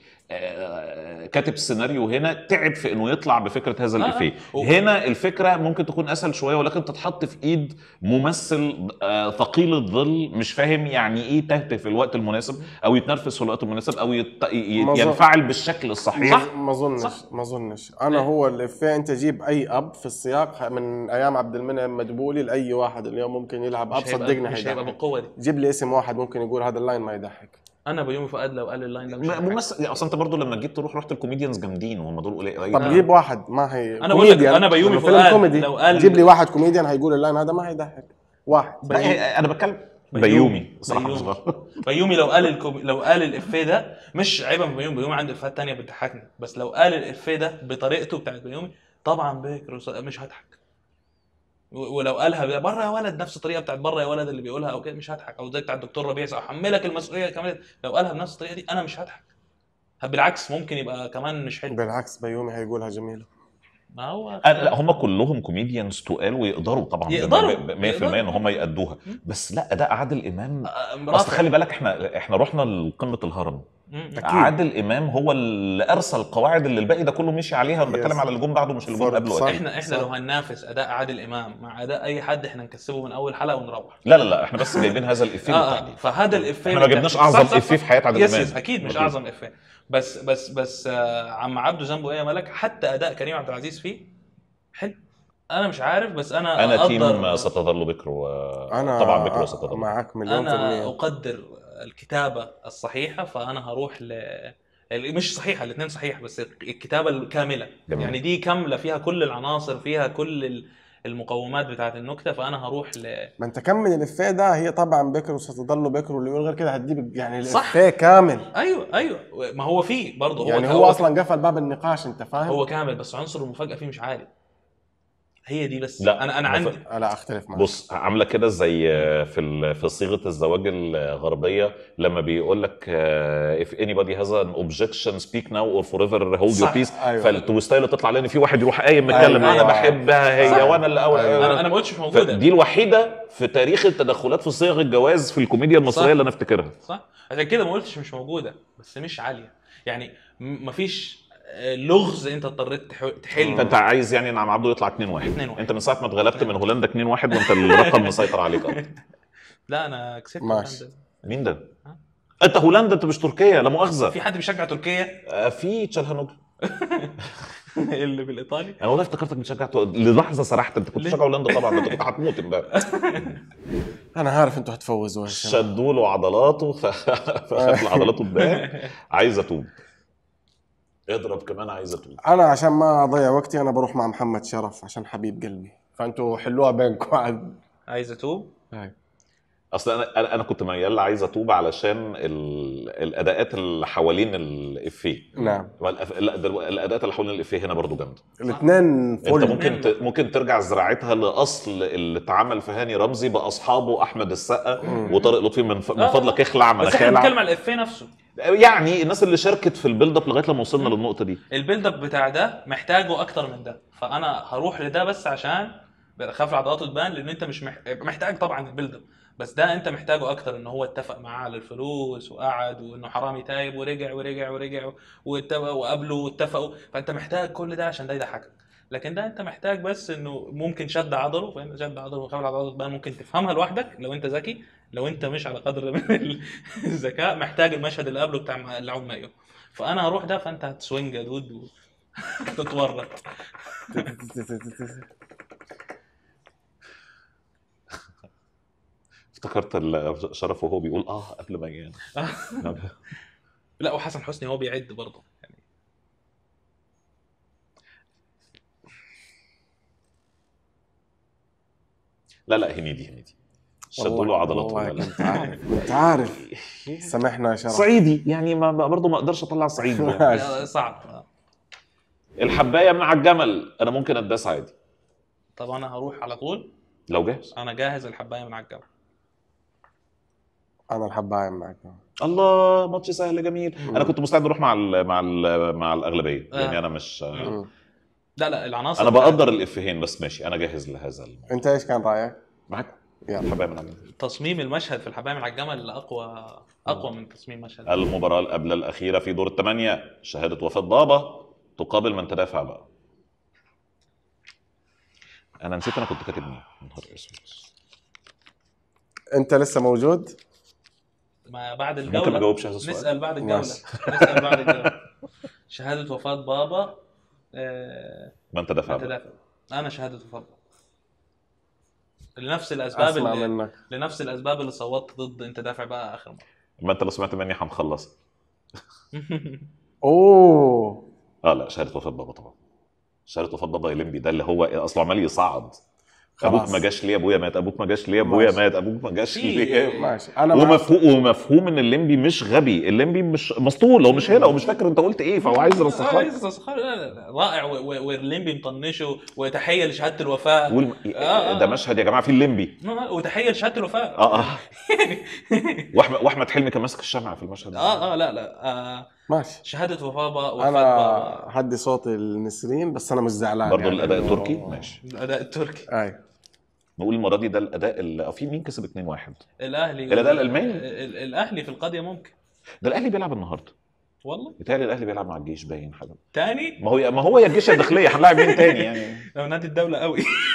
آه، كاتب السيناريو هنا تعب في انه يطلع بفكره هذا آه، آه. الافيه و- هنا الفكره ممكن تكون اسهل شويه ولكن تتحط في ايد ممثل آه، ثقيل الظل مش فاهم يعني ايه تهتف في الوقت المناسب او يتنرفز في الوقت المناسب او يت... ي- ما ظن- ينفعل بالشكل الصحيح صح. ما اظنش صح. ما اظنش انا إيه. هو الافيه انت جيب اي اب في السياق من ايام عبد المنعم مدبولي لاي واحد اليوم ممكن يلعب اب مش هيبقى صدقني مش هيبقى هيضحك بالقوه دي جيب لي اسم واحد ممكن يقول هذا اللاين ما يضحك انا بيومي فؤاد لو قال اللاين ده مش هيضحك. ممثل اصل انت برضو لما جيت تروح رحت الكوميديانز جامدين وهم دول قليل طب آه. جيب واحد ما هي أنا بقول لك كوميديان. أنا بيومي لأنه فيلم فؤاد كوميدي لو قال- جيب لي واحد كوميديان هيقول اللاين هذا ما هيضحك واحد لا، هي- انا بتكلم بيومي. بيومي صراحه مش بيومي. غلط بيومي لو قال الكوم... لو قال الافيه ده مش عيبا من بيومي بيومي عنده افيهات تانية بتضحكني بس لو قال الافيه ده بطريقته بتاعت بيومي طبعا بكر وص- مش هضحك و- ولو قالها بره يا ولد نفس الطريقه بتاعت بره يا ولد اللي بيقولها او كده مش هضحك او زي بتاع الدكتور ربيع احملك المسؤوليه كمان لو قالها بنفس الطريقه دي انا مش هضحك بالعكس ممكن يبقى كمان مش حلو بالعكس بيومي هيقولها جميله ما هو أنا لا هم كلهم كوميديانز تقال ويقدروا طبعا يقدروا. ب- ب- 100% ان هم يأدوها بس لا اداء عادل امام آه، اصل رافع. خلي بالك احنا احنا رحنا لقمه الهرم مم. أكيد. عادل امام هو اللي ارسى القواعد اللي الباقي ده كله مشي عليها انا Yes. بتكلم على اللي جم بعده مش اللي جم فرق قبله صح. أكيد. احنا احنا صح. لو هننافس اداء عادل امام مع اداء اي حد احنا نكسبه من اول حلقه ونروح لا لا لا احنا بس جايبين هذا الافيه اه, آه. بالتحديد فهذا الافيه احنا ما بالتحديد- جبناش صح، اعظم صح، افيه صح. في حياه عادل يس امام يس اكيد مش أكيد. اعظم افيه بس بس بس آه عم عبده ذنبه ايه يا ملك حتى اداء كريم عبد العزيز فيه حلو انا مش عارف بس انا انا أقدر تيم ستظل بكر و... انا طبعا بكر وستظل معك مليون في انا المية اقدر الكتابه الصحيحه فانا هروح ل ال- مش صحيحه الاثنين صحيح بس الكتابه الكامله جميل. يعني دي كامله فيها كل العناصر فيها كل ال- المقومات بتاعت النكته فانا هروح ل ما انت كمل الافيه ده هي طبعا بكر وستظل بكر واللي يقول غير كده هتجيب يعني صح. الافيه كامل ايوه ايوه ما هو فيه برضه هو يعني هو اصلا قفل باب النقاش انت فاهم هو كامل بس عنصر المفاجاه فيه مش عالي هي دي بس لا، انا انا مف- عندي لا اختلف معك بص عامله كده زي في ال- في صيغه الزواج الغربيه لما بيقول لك آه، if anybody has an objection speak now or forever hold your صح، peace أيوة. فالتويستايل تطلع لان في واحد يروح قايم متكلم أيوة. انا بحبها هي صح. وانا اللي اول أيوة. انا انا ما قلتش مش موجوده دي الوحيده في تاريخ التدخلات في صيغ الجواز في الكوميديا المصريه صح. اللي انا افتكرها صح عشان كده ما قلتش مش موجوده بس مش عاليه يعني م- مفيش آه، لغز انت اضطريت تح- تحل فانت عايز يعني ان عم عبده يطلع 2 1 2-1. انت من ساعه ما اتغلبت من هولندا 2 1 وانت الرقم مسيطر عليك أكتر. لا انا كسبت ماشي. هولندا. مين ده؟ انت هولندا انت مش تركيا لا مؤاخذه في حد بيشجع تركيا آه، في تشالهانوجلو اللي بالايطالي انا والله افتكرتك بتشجع للحظه سرحت انت كنت ليه؟ بتشجع هولندا طبعا انت كنت هتموت امبارح انا عارف انتوا هتفوزوا يا شباب. شدوا له عضلاته ف- فخد عضلاته اتبان عايز اتوب اضرب كمان عايز اتوب انا عشان ما اضيع وقتي انا بروح مع محمد شرف عشان حبيب قلبي فانتوا حلوها بينكم عاد عايز اتوب اصل انا انا أنا كنت ميال عايز اتوب علشان ال... الاداءات اللي حوالين الافيه نعم والأف- لا دلو- الاداءات اللي حوالين الافيه هنا برضو جامده الاثنين انت فل ممكن ت... ممكن ترجع زراعتها لاصل اللي اتعمل في هاني رمزي باصحابه احمد السقا مم. وطارق لطفي من, ف... من آه. فضلك اخلع بس احنا مناخيرك بنتكلم على الافيه نفسه يعني الناس اللي شاركت في البيلد اب لغايه لما وصلنا للنقطه دي البيلد اب بتاع ده محتاجه اكتر من ده فانا هروح لده بس عشان خاف عضلاته تبان لان انت مش مح... محتاج طبعا البيلد اب بس ده انت محتاجه اكتر ان هو اتفق معاه على الفلوس وقعد وانه حرامي تايب ورجع ورجع ورجع واتفق وقابلوا واتفقوا فانت محتاج كل ده عشان ده يضحكك لكن ده انت محتاج بس انه ممكن شد عضله فاهم شد عضله وخاف عضلاته تبان ممكن تفهمها لوحدك لو انت ذكي لو انت مش على قدر من الذكاء محتاج المشهد اللي قبله بتاع اللعوب مايو فانا هروح ده فانت هتسوينج يا دود وتتورط افتكرت ال- شرف وهو بيقول اه قبل ما ي- لا وحسن حسني هو بيعد برضه يعني لا لا هنيدي هنيدي شدوا له والله- عضلاته والله ولا لا. كنت عارف كنت عارف سامحنا يا شرف صعيدي يعني ما برضه ما اقدرش اطلع صعيدي يعني. ماشي. صعب الحبايه من على الجمل انا ممكن اداس عادي طب انا هروح على طول لو جاهز انا جاهز الحبايه من على الجبل انا الحبايه معك الله ماتش سهل جميل انا كنت مستعد اروح مع ال مع ال مع الاغلبيه آه. يعني انا مش مم. لا لا العناصر انا بتاعت بقدر الافيهين بس ماشي انا جاهز لهذا الم- انت ايش كان رايك؟ معاك يلا الحبايه من على الجمل تصميم المشهد في الحبايه من على الجمل اقوى اقوى من تصميم مشهد المباراه اللي قبل الاخيره في دور الثمانيه شهاده وفاه بابا تقابل من تدافع بقى انا نسيت انا كنت كاتب مين يا نهار اسود انت لسه موجود؟ ما بعد ممكن ما الجوله اجاوبش هذا السؤال نسال بعد الجوله ماشي. نسال بعد الجوله شهاده وفاه بابا آه، من تدافع انت بقى دافع انا شهاده وفاه بابا لنفس الاسباب اسمع اللي منك لنفس الاسباب اللي صوتت ضد انت دافع بقى اخر مره ما انت لو سمعت مني هنخلص اوه اه لا شهاده وفاه بابا طبعا شهاده وفاه بابا يلمبي ده اللي هو اصله عمال يصعد ابوك خلاص. ما جاش ليه ابويا مات ابوك ما جاش ليه ابويا ماشي. مات ابوك ما جاش في- ليه ماشي انا معك ومفهوم ومفهوم ان الليمبي مش غبي الليمبي مش مسطول هو مش هنا هو مش فاكر انت قلت ايه فهو عايز يرسخها عايز يرسخها لا لا لا رائع و- و- والليمبي مطنشه وتحيه لشهاده الوفاه والم... آه، آه. ده مشهد يا جماعه فيه الليمبي وتحيه لشهاده الوفاه اه اه واحمد واحمد حلمي كان ماسك الشمعة في المشهد ده. اه اه لا لا آه ماشي شهاده وفاه با- وفاه انا بابا هدي صوت النسرين بس انا مش زعلان برضه يعني الاداء إنه- التركي ماشي الاداء التركي اي نقول المره دي ده الاداء اللي آه، في مين كسب 2 1 الاهلي الأداء الألماني؟ ال- الاهلي في القضيه ممكن ده الاهلي بيلعب النهارده والله بيتهيألي الاهلي بيلعب مع الجيش باين حاجه تاني ما هو ما هو يا الجيش يا الداخليه هنلاعب مين تاني يعني لو نادي الدوله قوي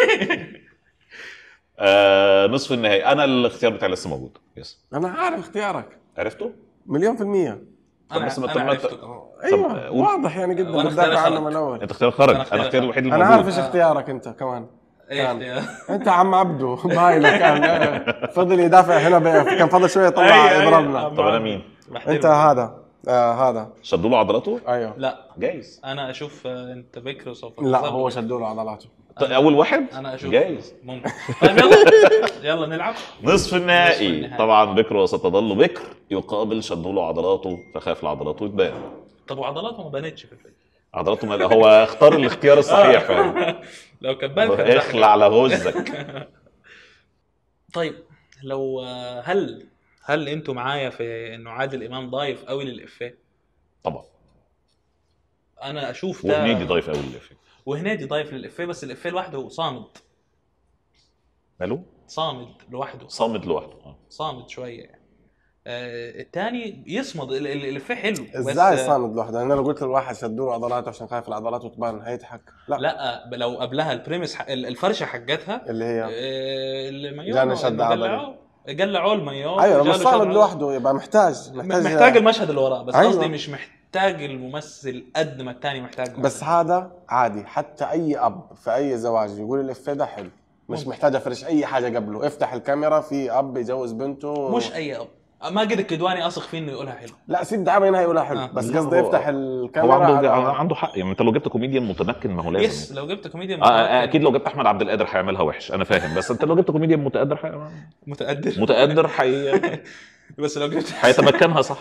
آه نصف النهائي انا الاختيار بتاعي لسه موجود يس انا عارف اختيارك عرفته؟ مليون في المية طب انا بس ما- انا طب ما عرفته أنت- ايوه قول. واضح يعني جدا وأنا بتدافع اختياري عنه خرج. من الاول انت اختيار خرج أنا انا اختياري اختيار الوحيد انا عارف الموجود ايش اختيارك انت كمان كان. ايش انت عم عبده باينه كان فضل يدافع هنا ب- كان فضل شويه يطلع أي- أي. يضربنا طب انا مين؟ بحترمه. انت هذا آه هذا شدوا له عضلاته؟ ايوه لا جايز انا اشوف آه، انت بكر وسوف لا تظل. هو شدوا له عضلاته طيب اول واحد؟ انا اشوف جايز ممكن طيب يلا يلا نلعب نصف النهائي نصف النهائي. طبعا بكر وستظل بكر يقابل شدوا له عضلاته فخاف لعضلاته تبان طب وعضلاته ما بانتش في الفيلم عضلاته مال... هو اختار الاختيار الصحيح فعلا لو كان بان كان ضحك. اخلع على غزك طيب لو آه، هل هل انتوا معايا في انه عادل امام ضايف قوي للافيه طبعا انا اشوف ده وهنيدي ضايف قوي اللي فيه وهنيدي ضايف للافيه بس الافيه لوحده صامد ماله؟ صامد لوحده صامد لوحده آه. صامد شويه يعني آه الثاني يصمد ال- ال- الافيه حلو بس ازاي آه، صامد لوحده انا لو قلت لواحد شدوا له عضلاته عشان خايف العضلات تبان هيضحك لا, لا لو قبلها البريمس ح- ال- الفرشه حقتها اللي هي آه، المايو جانا شد إنه عضلي. قلعوه قلعوه المايو ايوه وجاله بس شد صامد عضلي. لوحده يبقى محتاج محتاج محتاج المشهد اللي وراه بس أيوة. قصدي مش محتاج الممثل قد ما الثاني محتاج بس هذا عادي حتى اي اب في اي زواج يقول الافيه ده حلو مش ممكن. محتاج افرش اي حاجه قبله افتح الكاميرا في اب يجوز بنته مش اي اب ماجد الكدواني اثق فيه انه يقولها حلو لا سيب دعم هنا يقولها حلو آه. بس لا، قصدي هو- يفتح هو الكاميرا عنده على- عنده حق يعني انت لو جبت كوميديان متمكن ما هو لازم يس لو جبت كوميديا آه، آه، اكيد لو جبت احمد عبد القادر هيعملها وحش انا فاهم بس انت لو جبت كوميديان متقدر حي... متقدر متقدر حي... بس لو جبت هيتمكنها صح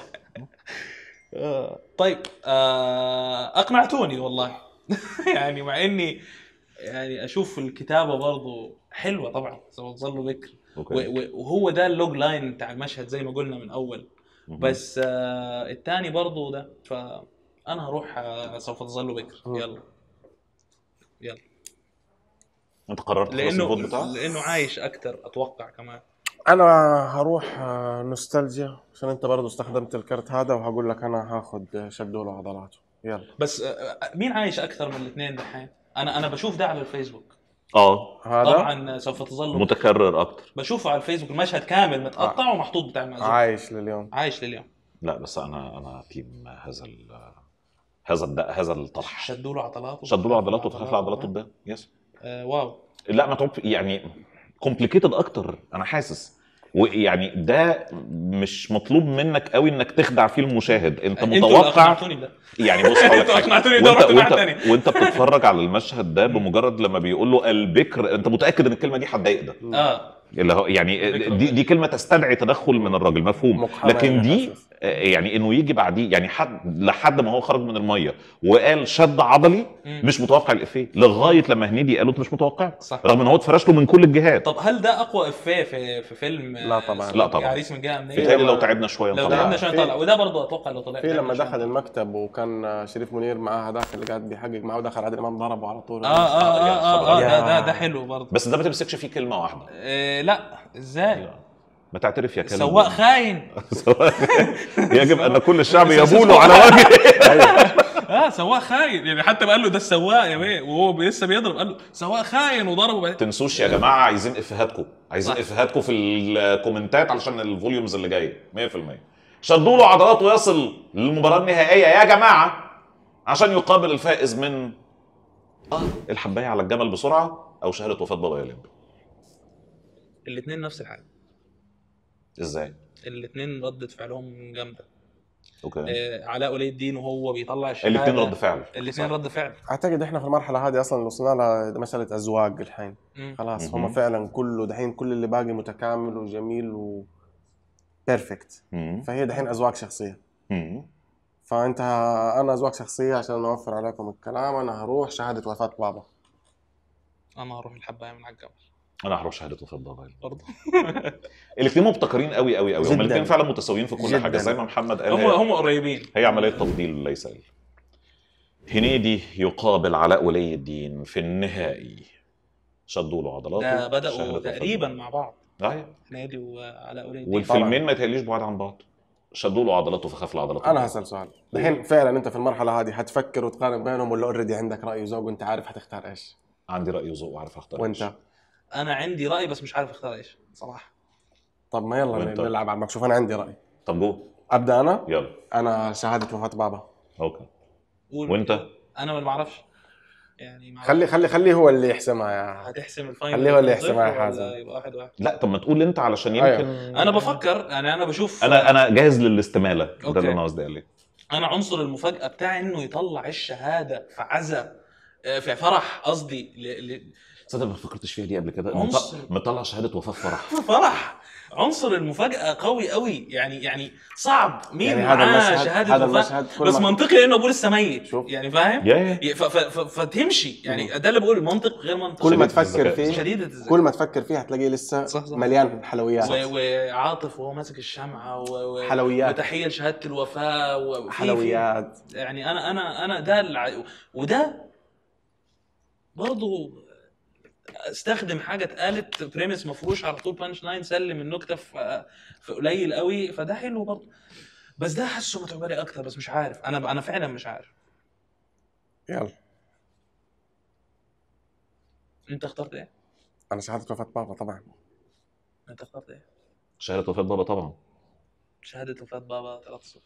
طيب آه اقنعتوني والله يعني مع اني يعني اشوف الكتابه برضو حلوه طبعا سوف تظل بكر و- اوكي و- وهو ده اللوج لاين بتاع المشهد زي ما قلنا من اول مهم. بس آه الثاني برضو ده فانا هروح آه سوف تظل بكر مم. يلا يلا انت قررت خلاص لانه الفوت بتاعك لانه عايش اكثر اتوقع كمان انا هروح آه، نوستالجيا عشان انت برضه استخدمت الكرت هذا وهقول لك انا هاخد شدوا له عضلاته يلا بس آه، آه، مين عايش اكثر من الاثنين دحين انا انا بشوف ده على الفيسبوك اه هذا طبعا سوف تظل متكرر اكتر بشوفه على الفيسبوك المشهد كامل متقطع ومحطوط بتاع المأذون عايش لليوم عايش لليوم لا بس انا انا تيم هذا ال... هذا الد... هذا الطرح شدوا له عضلاته شدوا له عضلاته فخاف عضلاته تبان يس آه واو لا ما توب يعني كومبليكيتد اكتر انا حاسس ويعني ده مش مطلوب منك قوي انك تخدع فيه المشاهد انت انتوا اللي متوقع اقنعتوني ده يعني بص هقول لك انتوا حاجة. اقنعتوني ده وانت ورحت ناحية وانت تانية. وانت بتتفرج على المشهد ده بمجرد لما بيقول له البكر انت متاكد ان الكلمه دي هتضايق ده اه اللي هو يعني بكر دي دي كلمه تستدعي تدخل من الراجل مفهوم مقحمة لكن يعني دي حاسس. آه، يعني انه يجي بعديه يعني حد لحد ما هو خرج من الميه وقال شد عضلي مم. مش متوقع الافيه لغايه لما هنيدي قالوا انت مش متوقع صح رغم ان هو اتفرش له من كل الجهات طب هل ده اقوى افيه في في فيلم لا طبعاً. لا طبعاً. عريس من جهه امنيه بالتالي لما- لو تعبنا شويه لو نطلع. تعبنا شويه في- طلع وده برضه اتوقع لو طلع في لما تعبنا دخل شوية. المكتب وكان شريف منير معاه هذاك اللي قاعد بيحقق معاه ودخل عادل امام ضربه على طول اه اه اه يا اه, خبر. آه ده, يا. ده ده حلو برضه بس ده ما تمسكش فيه كلمه واحده آه لا ازاي ما تعترف يا كلب سواق خاين سواق يجب ان كل الشعب يبول على وجهه اه سواق خاين يعني حتى قال له ده السواق يا بيه وهو لسه بيضرب قال له سواق خاين وضربه بعدين تنسوش يا جماعه عايزين افهاتكم عايزين صح. افهاتكم في الكومنتات علشان الفوليومز اللي جايه 100% شدوا له عضلاته ويصل للمباراه النهائيه يا جماعه عشان يقابل الفائز من اه الحبايه على الجمل بسرعه او شهاده وفاه بابا يا لمبي الاثنين نفس الحاجه ازاي؟ الاثنين ردة فعلهم جامده اوكي آه علاء ولي الدين وهو بيطلع الشهاده الاثنين رد فعل الاثنين صح. رد فعل اعتقد احنا في المرحله هذه اصلا وصلنا لها مساله ازواج الحين مم. خلاص مهم. هم فعلا كله دحين كل اللي باقي متكامل وجميل و بيرفكت مم. فهي دحين ازواج شخصيه مم. فانت انا ازواج شخصيه عشان نوفر عليكم الكلام انا هروح شهاده وفاه بابا انا هروح الحبايه من على الجبل انا هروح شهاده وفاه بابا برضه الاثنين مبتكرين قوي قوي قوي هم جداً. الاثنين فعلا متساويين في كل جداً. حاجه زي ما محمد قال هم هي- هم قريبين هي عملية تفضيل ليس إلا هنيدي يقابل علاء ولي الدين في النهائي شدوا له عضلاته ده شهادة بدأوا وفاة تقريبا بابا. مع بعض أيوة. نادي وعلاء ولي الدين والفيلمين ما يتهيأليش بعاد عن بعض شدوا له عضلاته فخاف لعضلاته انا هسال سؤال دحين فعلا انت في المرحله هذه حتفكر وتقارن بينهم ولا اوريدي عندك راي وذوق وانت عارف حتختار ايش عندي رأي وذوق وعارف اختار إيش. وانت انا عندي راي بس مش عارف اختار ايش صراحه طب ما يلا وأنت؟ نلعب على المكشوف انا عندي راي طب جو ابدا انا يلا انا شهاده وفاه بابا اوكي قول وانت انا ما بعرفش يعني مع خلي خلي خلي هو اللي يحسمها يا هتحسم الفاينل خليه هو اللي صفر يحسمها يا ولا حازم. يبقى واحد واحد لا طب ما تقول انت علشان أيوة. يمكن انا بفكر يعني انا بشوف انا انا جاهز للاستماله ده أوكي. اللي انا قصدي عليه انا عنصر المفاجاه بتاعي انه يطلع الشهاده في عزا آه، في فرح قصدي ل... ل... تصدق ما فكرتش فيها دي قبل كده عنصر. مط- مطلع شهاده وفاه في فرح فرح عنصر المفاجاه قوي قوي يعني يعني صعب مين يعني يعني هذا معاه المشهد شهاده هذا وفاه المشهد كل بس ما منطقي لانه ابوه لسه ميت شوف. يعني فاهم يا يا ف... ف... ف... فتمشي يعني ده اللي بقول المنطق غير منطق كل ما شديدة تفكر الذكاء. فيه شديدة الذكاء كل ما تفكر فيه هتلاقيه لسه صح، صح. مليان حلويات و- وعاطف وهو ماسك الشمعه و... و... حلويات وتحيه لشهاده الوفاه وفي- في- حلويات يعني انا انا انا ده الع... وده برضه استخدم حاجه اتقالت بريمس مفروش على طول بانش لاين سلم النكته في في قليل قوي فده حلو برضه بس ده حاسه متعب لي اكتر بس مش عارف انا انا فعلا مش عارف يلا انت اخترت ايه؟ انا شهاده وفاه بابا طبعا انت اخترت ايه؟ شهاده وفاه بابا طبعا شهاده وفاه بابا 3-0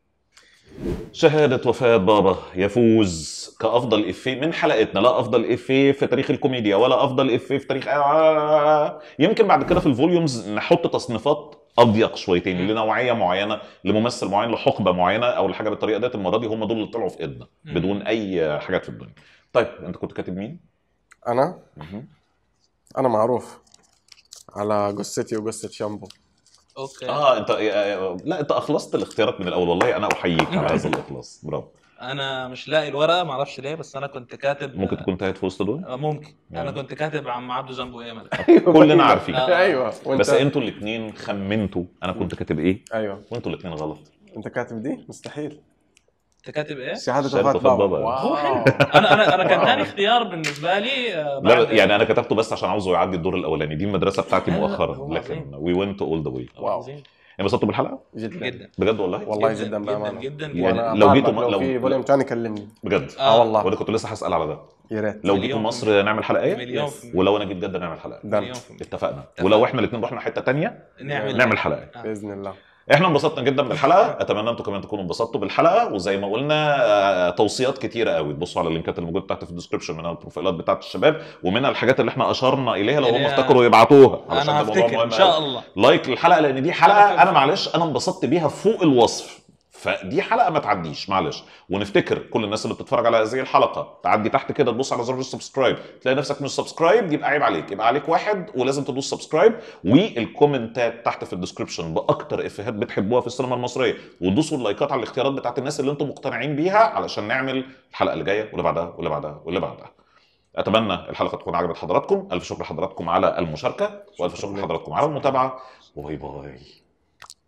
شهادة وفاة بابا يفوز كأفضل إفيه من حلقتنا لا أفضل إفيه في تاريخ الكوميديا ولا أفضل إفيه في تاريخ آه. يمكن بعد كده في الفوليومز نحط تصنيفات أضيق شويتين مم. لنوعية معينة لممثل معين لحقبة معينة أو لحاجة بالطريقة ديت المرة دي هم دول اللي طلعوا في إيدنا مم. بدون أي حاجات في الدنيا طيب أنت كنت كاتب مين؟ انا مهم. انا معروف على قصتي وقصه شامبو اوكي اه انت آه، لا انت اخلصت الاختيارات من الاول والله انا احييك على هذا الاخلاص برافو انا مش لاقي الورقه ما اعرفش ليه بس انا كنت كاتب ممكن تكون انتهت في وسط دول آه، ممكن انا يعني. كنت كاتب عم عبده ذنبه ايه ملك كلنا عارفين آه. ايوه وانت بس انتوا الاثنين خمنتوا انا كنت كاتب ايه ايوه وانتوا الاثنين غلط انت كاتب دي مستحيل انت كاتب ايه؟ شهاده شهادة وفاه وفاة بابا بابا. واو. هو حلو انا انا انا كان واو. ثاني اختيار بالنسبه لي آه، لا بعد- يعني انا كتبته بس عشان عاوزه يعدي الدور الاولاني دي المدرسه بتاعتي لا، لا، مؤخرا هو لكن عظيم. وي ونت اول ذا واي واو. عظيم. انبسطتوا بالحلقه جدا جدا بجد والله والله جدا جدا جدا بامانه جدا يعني جدا وانا لو لو جيتوا جيتوا م- لو لو- في فوليوم ثاني كلمني بجد اه والله وانا كنت لسه هسال على ده يا ريت لو مليون جيتوا في مصر نعمل حلقه ايه مليون في ولو انا جيت جده نعمل حلقه دن مليون في المية. اتفقنا اتفقنا. ولو احنا الاثنين رحنا حته تانية نعمل نعمل حلقه آه. باذن الله احنا انبسطنا جدا بالحلقه اتمنى انتم كمان تكونوا انبسطتوا بالحلقه وزي ما قلنا آه، توصيات كتيره قوي تبصوا على اللينكات اللي موجوده تحت في الديسكربشن منها البروفايلات بتاعت الشباب ومنها الحاجات اللي احنا اشرنا اليها لو هم إليها. افتكروا يبعتوها علشان انا ده موضوع هفتكر مهم ان شاء قوي. الله لايك للحلقه لان دي أنا حلقه فاهم. انا معلش انا انبسطت بيها فوق الوصف فدي حلقه ما تعديش معلش ونفتكر كل الناس اللي بتتفرج على هذه الحلقه تعدي تحت كده تبص على زر السبسكرايب تلاقي نفسك مش سبسكرايب يبقى عيب عليك يبقى عليك واحد ولازم تدوس سبسكرايب والكومنتات تحت في الديسكربشن باكتر افيهات بتحبوها في السينما المصريه وتدوسوا اللايكات على الاختيارات بتاعت الناس اللي انتم مقتنعين بيها علشان نعمل الحلقه اللي جايه واللي بعدها واللي بعدها واللي بعدها اتمنى الحلقه تكون عجبت حضراتكم الف شكر لحضراتكم على المشاركه والف شكر لحضراتكم على المتابعه وباي باي